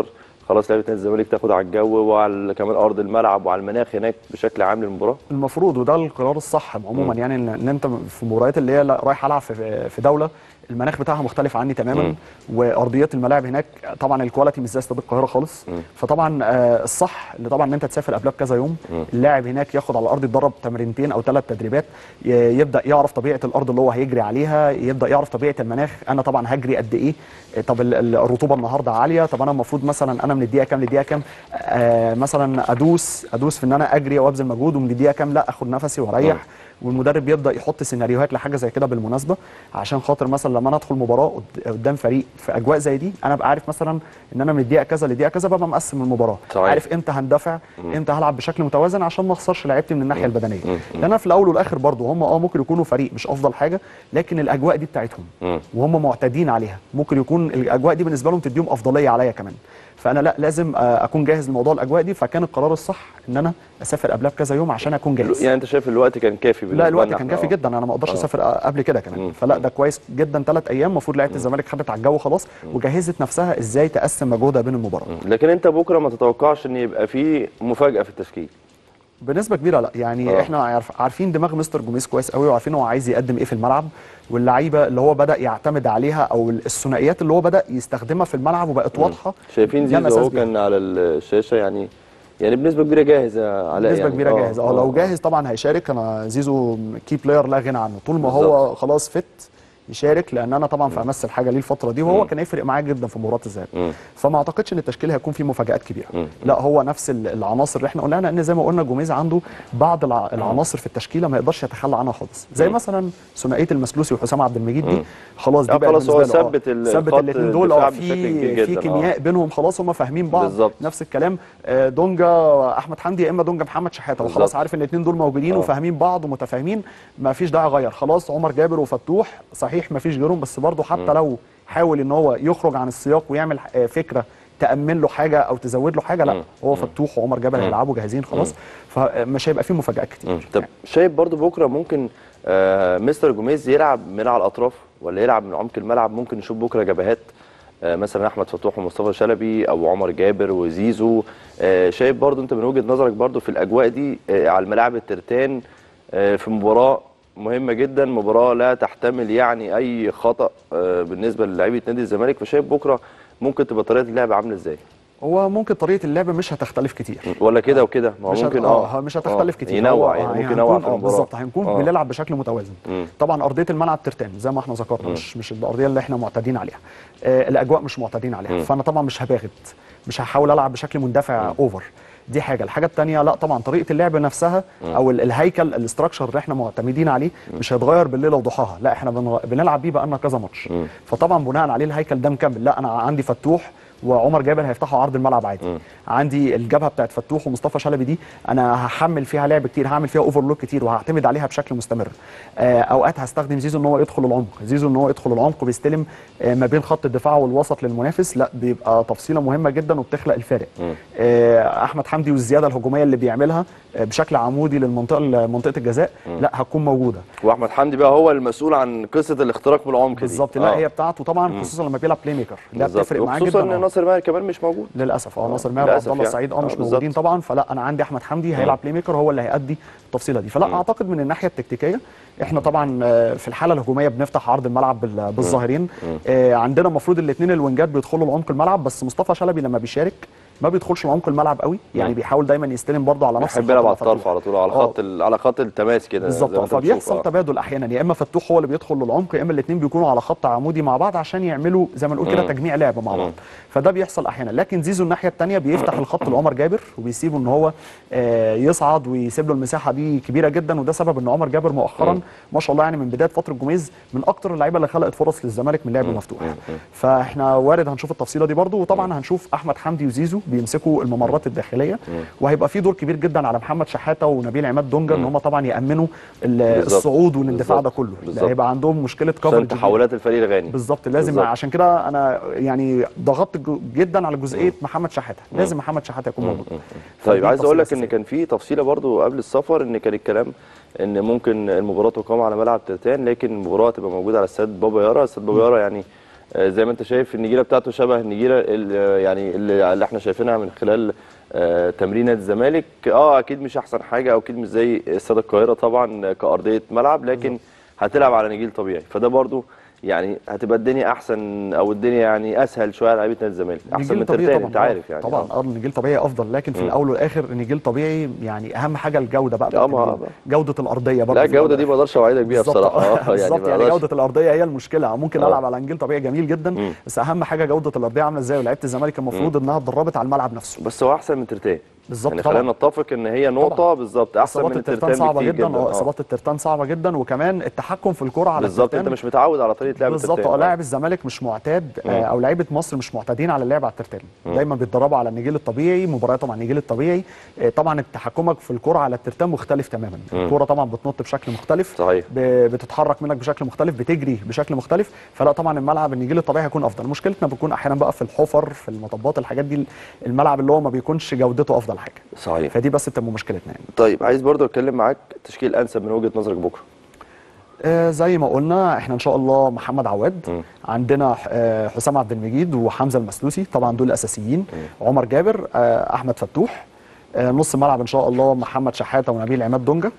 خلاص لعيبه نادي الزمالك تاخد على الجو وعلى كمان ارض الملعب وعلى المناخ هناك بشكل عام للمباراه المفروض وده القرار الصح عموما يعني ان إن انت في المباريات اللي هي لا- رايح العب في في دوله المناخ بتاعها مختلف عني تماما مم. وارضيات الملاعب هناك طبعا الكواليتي مش زي استاد القاهره خالص مم. فطبعا آه، الصح اللي طبعا ان انت تسافر قبلها بكذا يوم مم. اللاعب هناك ياخد على الارض يتدرب تمرينتين او ثلاث تدريبات ي- يبدا يعرف طبيعه الارض اللي هو هيجري عليها يبدا يعرف طبيعه المناخ انا طبعا هجري قد ايه آه، طب ال- ال- الرطوبه النهارده عاليه طب انا المفروض مثلا انا من الدقيقه كام للدقيقه كام آه مثلا ادوس ادوس في ان انا اجري وابذل مجهود ومن الدقيقه كام لا اخد نفسي واريح مم. والمدرب يبدا يحط سيناريوهات لحاجه زي كده بالمناسبه عشان خاطر مثلا لما انا ادخل مباراه قد- قدام فريق في اجواء زي دي انا ابقى عارف مثلا ان انا من الدقيقه كذا للدقيقه كذا ببقى مقسم المباراه صحيح. عارف امتى هندفع امتى هلعب بشكل متوازن عشان ما اخسرش لعيبتي من الناحيه البدنيه مم. لان انا في الاول والاخر برضه هم اه ممكن يكونوا فريق مش افضل حاجه لكن الاجواء دي بتاعتهم مم. وهم معتادين عليها ممكن يكون الاجواء دي بالنسبه لهم تديهم افضليه عليا كمان فانا لا لازم آه، اكون جاهز لموضوع الاجواء دي فكان القرار الصح ان انا اسافر قبلها بكذا يوم عشان اكون جاهز يعني انت شايف الوقت كان كافي بالنسبه لا الوقت لنا كان إحنا؟ كافي آه. جدا انا ما اقدرش آه. اسافر قبل كده كمان مم. فلا ده كويس جدا ثلاث ايام المفروض لعيبه الزمالك خدت على الجو خلاص وجهزت نفسها ازاي تقسم مجهودها بين المباراه لكن انت بكره ما تتوقعش ان يبقى في مفاجاه في التشكيل بنسبه كبيره لا يعني آه. احنا عارف عارفين دماغ مستر جوميز كويس قوي وعارفين هو عايز يقدم ايه في الملعب واللعيبه اللي هو بدا يعتمد عليها او الثنائيات اللي هو بدا يستخدمها في الملعب وبقت واضحه شايفين ده زيزو الأساس اهو بيها. كان على الشاشه يعني يعني بنسبه كبيره جاهز يا علاء بنسبه يعني كبيره جاهز اه لو جاهز طبعا هيشارك انا زيزو كي بلاير لا غنى عنه طول ما هو بالظبط. خلاص فت يشارك لان انا طبعا في امثل حاجه ليه الفتره دي وهو مم. كان هيفرق معاه جدا في مباراه الذهاب مم. فما اعتقدش ان التشكيل هيكون فيه مفاجات كبيره مم. لا هو نفس ال- العناصر اللي احنا قلناها لان زي ما قلنا جوميز عنده بعض الع- العناصر في التشكيله ما يقدرش يتخلى عنها خالص زي مم. مثلا ثنائيه المسلوسي وحسام عبد المجيد دي مم. خلاص دي آه، بقت خلاص هو بالنسبة له، آه. ثبت ال- ثبت خط الاثنين دول الدفاع اه بشكل كبير في جداً، في آه. كيمياء بينهم خلاص هم فاهمين بعض بالظبط. نفس الكلام آه، دونجا احمد حمدي يا اما دونجا محمد شحاته وخلاص بالظبط. عارف ان الاثنين دول موجودين آه. وفاهمين بعض ومتفاهمين ما فيش داعي اغير خلاص عمر جابر وفتوح صحيح ما فيش غيرهم بس برضه حتى لو حاول ان هو يخرج عن السياق ويعمل آه، فكره تامن له حاجه او تزود له حاجه لا مم. هو فتوح وعمر جابر هيلعبوا جاهزين خلاص فمش هيبقى فيه مفاجات كتير مم. طب شايف برضو بكره ممكن آه مستر جوميز يلعب من على الاطراف ولا يلعب من عمق الملعب ممكن نشوف بكره جبهات آه مثلا احمد فتوح ومصطفى شلبي او عمر جابر وزيزو آه شايف برضو انت من وجهه نظرك برضو في الاجواء دي آه على الملاعب الترتان آه في مباراه مهمه جدا مباراه لا تحتمل يعني اي خطا آه بالنسبه للاعيبه نادي الزمالك فشايف بكره ممكن تبقى طريقه اللعب عامله ازاي هو ممكن طريقه اللعب مش هتختلف كتير ولا كده وكده ما هو مش هت- ممكن اه مش هتختلف آه، كتير ينوع هو يعني ممكن هنكون- ينوع في آه، المباراه بالظبط هنكون آه. بنلعب بشكل متوازن مم. طبعا ارضيه الملعب ترتان زي ما احنا ذكرنا مش مش الارضيه اللي احنا معتادين عليها آه الاجواء مش معتادين عليها مم. فانا طبعا مش هباغت مش هحاول العب بشكل مندفع اوفر دي حاجه الحاجه الثانيه لا طبعا طريقه اللعب نفسها او ال- الهيكل الاستراكشر اللي احنا معتمدين عليه مش هيتغير بالليل وضحاها لا احنا بن- بنلعب بيه بقالنا كذا ماتش مم. فطبعا بناء عليه الهيكل ده مكمل لا انا عندي فتوح وعمر جابر هيفتحوا عرض الملعب عادي مم. عندي الجبهه بتاعت فتوح ومصطفى شلبي دي انا هحمل فيها لعب كتير هعمل فيها اوفرلود كتير وهعتمد عليها بشكل مستمر آه، اوقات هستخدم زيزو ان هو يدخل العمق زيزو ان هو يدخل العمق وبيستلم آه، ما بين خط الدفاع والوسط للمنافس لا بيبقى تفصيله مهمه جدا وبتخلق الفارق مم. آه، احمد حمدي والزياده الهجوميه اللي بيعملها آه، بشكل عمودي للمنطقه منطقه الجزاء لا هتكون موجوده واحمد حمدي بقى هو المسؤول عن قصه الاختراق من العمق دي. بالظبط لا آه. هي بتاعته طبعا خصوصا لما بيلعب بلاي ميكر لا بالظبط. بتفرق معاه وخصوصا جدا ان آه. ناصر ماهر كمان مش موجود للاسف اه ناصر ماهر للأسف وعبد الله يعني. السعيد اه آه، مش بالظبط. موجودين طبعا فلا انا عندي احمد حمدي هيلعب بلاي ميكر هو اللي هيأدي التفصيله دي فلا اعتقد من الناحيه التكتيكيه احنا طبعا آه، في الحاله الهجوميه بنفتح عرض الملعب بال- بالظاهرين آه، عندنا المفروض الاثنين الوينجات بيدخلوا لعمق الملعب بس مصطفى شلبي لما بيشارك ما بيدخلش لعمق الملعب قوي يعني مم. بيحاول دايما يستلم برضه على نفس بيحب الخط يلعب على مع فتوح. الطرف على طول على آه. خط ال- على خط التماس كده بالظبط زي ما آه، أنت بتشوف. فبيحصل آه. تبادل احيانا يا اما فتوح هو اللي بيدخل للعمق يا اما الاثنين بيكونوا على خط عمودي مع بعض عشان يعملوا زي ما نقول كده مم. تجميع لعب مع بعض مم. فده بيحصل احيانا لكن زيزو الناحيه الثانيه بيفتح الخط لعمر جابر وبيسيبه ان هو آه، يصعد ويسيب له المساحه دي كبيره جدا وده سبب ان عمر جابر مؤخرا مم. ما شاء الله يعني من بدايه فتره جوميز من اكتر اللعيبه اللي خلقت فرص للزمالك من لعب مفتوح فاحنا وارد هنشوف التفصيله دي برضو وطبعا هنشوف احمد حمدي وزيزو بيمسكوا الممرات الداخليه وهيبقى في دور كبير جدا على محمد شحاته ونبيل عماد دونجا ان هم طبعا يامنوا ال- بالظبط. الصعود والاندفاع ده بالظبط. كله ده بالظبط. هيبقى عندهم مشكله عشان كفر تحولات الفريق الغاني بالظبط لازم بالظبط. عشان كده انا يعني ضغطت جو- جدا على جزئيه محمد شحاته لازم محمد شحاته يكون موجود طيب فدي عايز اقول لك تفصيلة ان كان في تفصيله برضو قبل السفر ان كان الكلام ان ممكن المباراه تقام على ملعب ترتان لكن المباراه تبقى موجوده على استاد بابا يارا استاد بابا يارا يعني آه، زي ما انت شايف النجيله بتاعته شبه النجيله ال- يعني اللي اللي احنا شايفينها من خلال آه، تمرين نادي الزمالك اه اكيد مش احسن حاجه او اكيد مش زي استاد القاهره طبعا كارضيه ملعب لكن هتلعب على نجيل طبيعي فده برضو يعني هتبقى الدنيا احسن او الدنيا يعني اسهل شويه على لعيبه نادي الزمالك احسن نجيل من طبيعي ترتان طبعا انت عارف يعني طبعا آه. اه النجيل طبيعي افضل لكن في مم. الاول والاخر النجيل طبيعي يعني اهم حاجه الجوده بقى آه، بتاعت ما- النجيل. جوده الارضيه برضه لا في الأول الجوده دي ما اقدرش اوعدك بيها بالظبط بصراحه آه، آه، بالظبط ما يعني أقدرش. جوده الارضيه هي المشكله ممكن آه. العب على نجيل طبيعي جميل جدا مم. بس اهم حاجه جوده الارضيه عامله ازاي ولعيبه الزمالك المفروض انها اتدربت على الملعب نفسه بس هو احسن من ترتان بالظبط يعني طبعا. خلينا نتفق ان هي نقطه طبعا. بالظبط احسن من اصابات الترتان الترتان صعبه بكتير جدا اه آه. اصابات الترتان صعبه جدا وكمان التحكم في الكره على بالظبط الترتان انت مش متعود على طريقه لعب بالظبط الترتان اه لاعب الزمالك مش معتاد آه، او لعيبه مصر مش معتادين على اللعب على الترتان دايما بيتدربوا على النجيل الطبيعي مبارياتهم على النجيل الطبيعي آه، طبعا تحكمك في الكره على الترتان مختلف تماما الكره طبعا بتنط بشكل مختلف صحيح. ب- بتتحرك منك بشكل مختلف بتجري بشكل مختلف فلا طبعا الملعب النجيل الطبيعي هيكون افضل مشكلتنا بتكون احيانا بقى في الحفر في المطبات الحاجات دي الملعب اللي هو ما بيكونش جودته افضل حاجه صحيح فدي بس بتبقى مشكلتنا يعني طيب عايز برضو اتكلم معاك التشكيل الانسب من وجهه نظرك بكره آه، زي ما قلنا احنا ان شاء الله محمد عواد مم. عندنا آه، حسام عبد المجيد وحمزه المسلوسي طبعا دول اساسيين عمر جابر آه، احمد فتوح آه، نص الملعب ان شاء الله محمد شحاته ونبيل عماد دونجا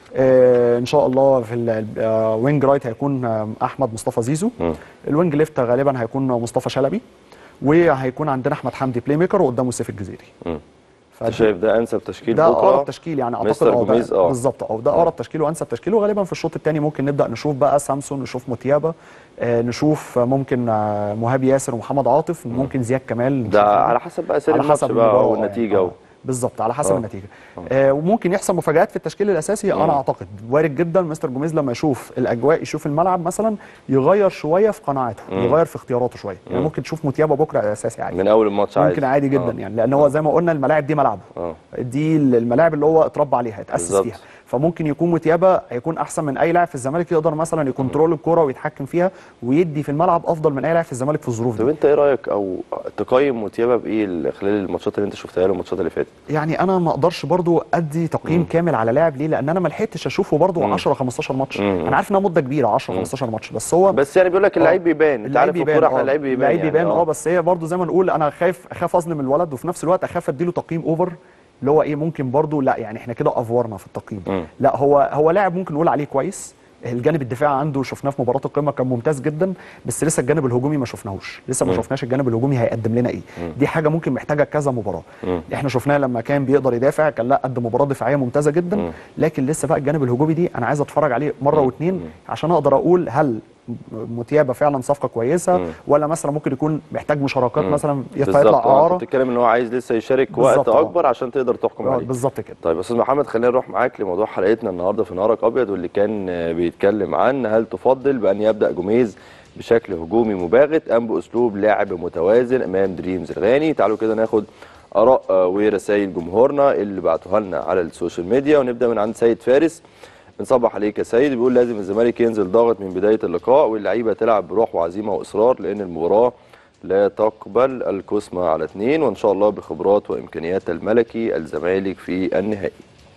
آه، ان شاء الله في الوينج رايت هيكون آه، احمد مصطفى زيزو مم. الوينج ليفت غالبا هيكون مصطفى شلبي وهيكون عندنا احمد حمدي بلاي ميكر وقدامه سيف الجزيري مم. فدي- انت شايف ده انسب تشكيل ده بكره اقرب تشكيل يعني اعتقد مستر اه ده- جوميز اه بالظبط اه ده اقرب تشكيل وانسب تشكيل وغالبا في الشوط الثاني ممكن نبدا نشوف بقى سامسون نشوف موتيابا آه نشوف آه، ممكن آه، مهاب ياسر ومحمد عاطف ممكن زياد كمال ده نشوف على حسب بقى سير على الماتش حسب بقى المباراة والنتيجه يعني. و... آه. بالظبط على حسب آه. النتيجه آه وممكن يحصل مفاجآت في التشكيل الاساسي مم. انا اعتقد وارد جدا مستر جوميز لما يشوف الاجواء يشوف الملعب مثلا يغير شويه في قناعاته مم. يغير في اختياراته شويه يعني مم. ممكن تشوف موتيابا بكره اساسي عادي من اول الماتش عادي ممكن عادي جدا آه. يعني لان هو زي ما قلنا الملاعب دي ملعبه اه دي الملاعب اللي هو اتربى عليها اتاسس بالظبط. فيها فممكن يكون متيابه هيكون احسن من اي لاعب في الزمالك يقدر مثلا يكنترول الكره ويتحكم فيها ويدي في الملعب افضل من اي لاعب في الزمالك في الظروف طب دي انت ايه رايك او تقيم موتيابا بايه ال- خلال الماتشات اللي انت شفتها له الماتشات اللي فاتت يعني انا ما اقدرش برضو ادي تقييم كامل على لاعب ليه لان انا ما لحقتش اشوفه برضو 10 15 ماتش مم. انا عارف انها مده كبيره 10 15 ماتش بس هو بس يعني بيقول لك اللعيب آه. بيبان انت عارف في الكوره احنا اللعيب بيبان اللعيب يعني. بيبان اه بس هي برضو زي ما نقول انا خايف اخاف اظلم الولد وفي نفس الوقت اخاف اديله تقييم اوفر اللي هو ايه ممكن برضو لا يعني احنا كده افورنا في التقييم مم. لا هو هو لاعب ممكن نقول عليه كويس الجانب الدفاعي عنده شفناه في مباراه القمه كان ممتاز جدا بس لسه الجانب الهجومي ما شفناهوش لسه ما مم. شفناش الجانب الهجومي هيقدم لنا ايه دي حاجه ممكن محتاجه كذا مباراه مم. احنا شفناه لما كان بيقدر يدافع كان لا قدم مباراه دفاعيه ممتازه جدا مم. لكن لسه بقى الجانب الهجومي دي انا عايز اتفرج عليه مره واثنين عشان اقدر اقول هل متيابه فعلا صفقه كويسه مم. ولا مثلا ممكن يكون محتاج مشاركات مم. مثلا بالظبط فيطلع آه، انت اعاره بتتكلم ان هو عايز لسه يشارك وقت بالظبط، آه. اكبر عشان تقدر تحكم آه، عليه بالظبط كده طيب استاذ محمد خلينا نروح معاك لموضوع حلقتنا النهارده في نهارك ابيض واللي كان آه، بيتكلم عن هل تفضل بان يبدا جوميز بشكل هجومي مباغت ام باسلوب لعب متوازن امام دريمز الغاني تعالوا كده ناخد اراء آه، ورسائل جمهورنا اللي بعتوها لنا على السوشيال ميديا ونبدا من عند سيد فارس بنصبح عليك يا سيد بيقول لازم الزمالك ينزل ضاغط من بدايه اللقاء واللعيبه تلعب بروح وعزيمه واصرار لان المباراه لا تقبل الكسمة على اثنين وإن شاء الله بخبرات وإمكانيات الملكي الزمالك في النهائي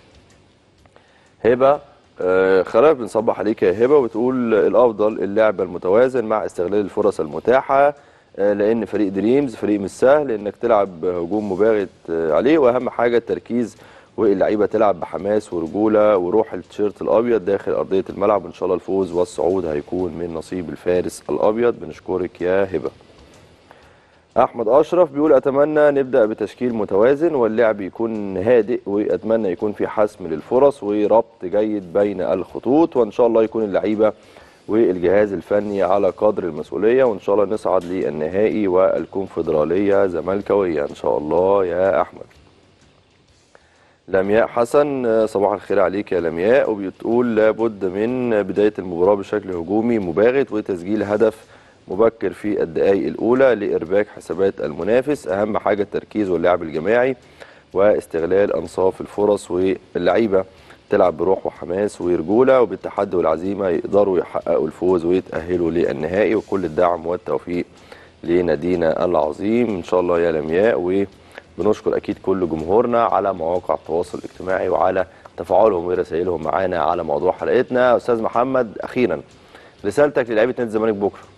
هبة آه، خلاف بنصبح عليك يا هبة وبتقول الأفضل اللعب المتوازن مع استغلال الفرص المتاحة آه، لأن فريق دريمز فريق مش سهل إنك تلعب هجوم مباغت آه، عليه وأهم حاجة التركيز واللعيبة تلعب بحماس ورجولة وروح التيشيرت الأبيض داخل أرضية الملعب وإن شاء الله الفوز والصعود هيكون من نصيب الفارس الأبيض بنشكرك يا هبة احمد اشرف بيقول اتمنى نبدا بتشكيل متوازن واللعب يكون هادئ واتمنى يكون في حسم للفرص وربط جيد بين الخطوط وان شاء الله يكون اللعيبه والجهاز الفني على قدر المسؤوليه وان شاء الله نصعد للنهائي والكونفدراليه زملكاويه ان شاء الله يا احمد لمياء حسن آه، صباح الخير عليك يا لمياء وبتقول لابد من بداية المباراة بشكل هجومي مباغت وتسجيل هدف مبكر في الدقائق الأولى لإرباك حسابات المنافس أهم حاجة التركيز واللعب الجماعي واستغلال أنصاف الفرص واللعيبة تلعب بروح وحماس ورجولة وبالتحدي والعزيمة يقدروا يحققوا الفوز ويتأهلوا للنهائي وكل الدعم والتوفيق لنادينا العظيم إن شاء الله يا لمياء و بنشكر اكيد كل جمهورنا على مواقع التواصل الاجتماعي وعلى تفاعلهم ورسائلهم معانا على موضوع حلقتنا استاذ محمد اخيرا رسالتك للاعيبه نادي الزمالك بكره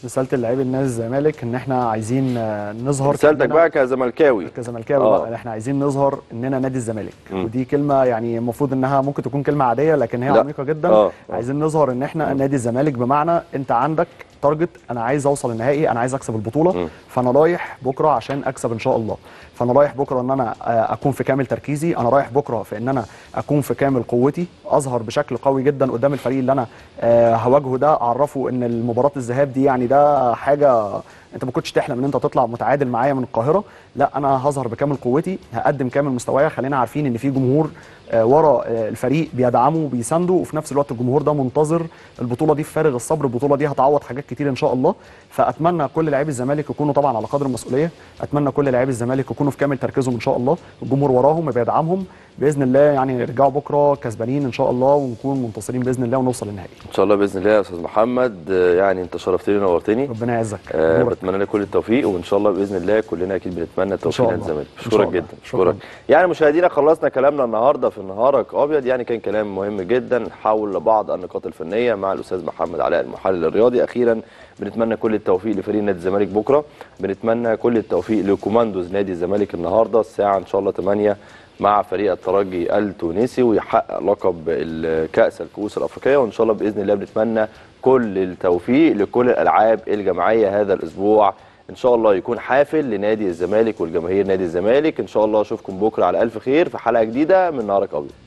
رساله اللاعبين نادي الزمالك ان احنا عايزين آه، نظهر رسالتك كأننا- بقى كزملكاوي كزملكاوي آه. بقى احنا عايزين نظهر اننا نادي الزمالك مم. ودي كلمه يعني المفروض انها ممكن تكون كلمه عاديه لكن هي لا. عميقه جدا آه، آه. عايزين نظهر ان احنا نادي الزمالك بمعنى انت عندك تارجت انا عايز اوصل النهائي انا عايز اكسب البطوله مم. فانا رايح بكره عشان اكسب ان شاء الله فانا رايح بكره ان انا آه، اكون في كامل تركيزي انا رايح بكره في ان انا اكون في كامل قوتي اظهر بشكل قوي جدا قدام الفريق اللي انا آه، هواجهه ده اعرفه ان المباراه الذهاب دي يعني ده حاجه انت ما كنتش تحلم ان انت تطلع متعادل معايا من القاهره لا انا هظهر بكامل قوتي هقدم كامل مستوايا خلينا عارفين ان في جمهور آه، ورا آه، الفريق بيدعمه وبيسانده وفي نفس الوقت الجمهور ده منتظر البطوله دي في فارغ الصبر البطوله دي هتعوض حاجات كتير ان شاء الله فاتمنى كل لاعبي الزمالك يكونوا طبعا على قدر المسؤوليه اتمنى كل لاعبي الزمالك يكونوا في كامل تركيزهم ان شاء الله الجمهور وراهم بيدعمهم باذن الله يعني نرجعوا بكره كسبانين ان شاء الله ونكون منتصرين باذن الله ونوصل للنهائي ان شاء الله باذن الله يا استاذ محمد آه، يعني انت شرفتني ونورتني ربنا يعزك آه دورك. بتمنى لك كل التوفيق وان شاء الله باذن الله كلنا اكيد بنتمنى التوفيق شاء لنادي الله. الزمالك إن شاء اشكرك الله. جدا شكراً. اشكرك يعني مشاهدينا خلصنا كلامنا النهارده في نهارك ابيض يعني كان كلام مهم جدا حول بعض النقاط الفنيه مع الاستاذ محمد علاء المحلل الرياضي اخيرا بنتمنى كل التوفيق لفريق نادي الزمالك بكره بنتمنى كل التوفيق لكوماندوز نادي الزمالك النهارده الساعه ان شاء الله 8 مع فريق الترجي التونسي ويحقق لقب الكأس الكؤوس الأفريقية وإن شاء الله بإذن الله بنتمنى كل التوفيق لكل الألعاب الجماعية هذا الأسبوع إن شاء الله يكون حافل لنادي الزمالك والجماهير نادي الزمالك إن شاء الله أشوفكم بكرة على ألف خير في حلقة جديدة من نهارك أبيض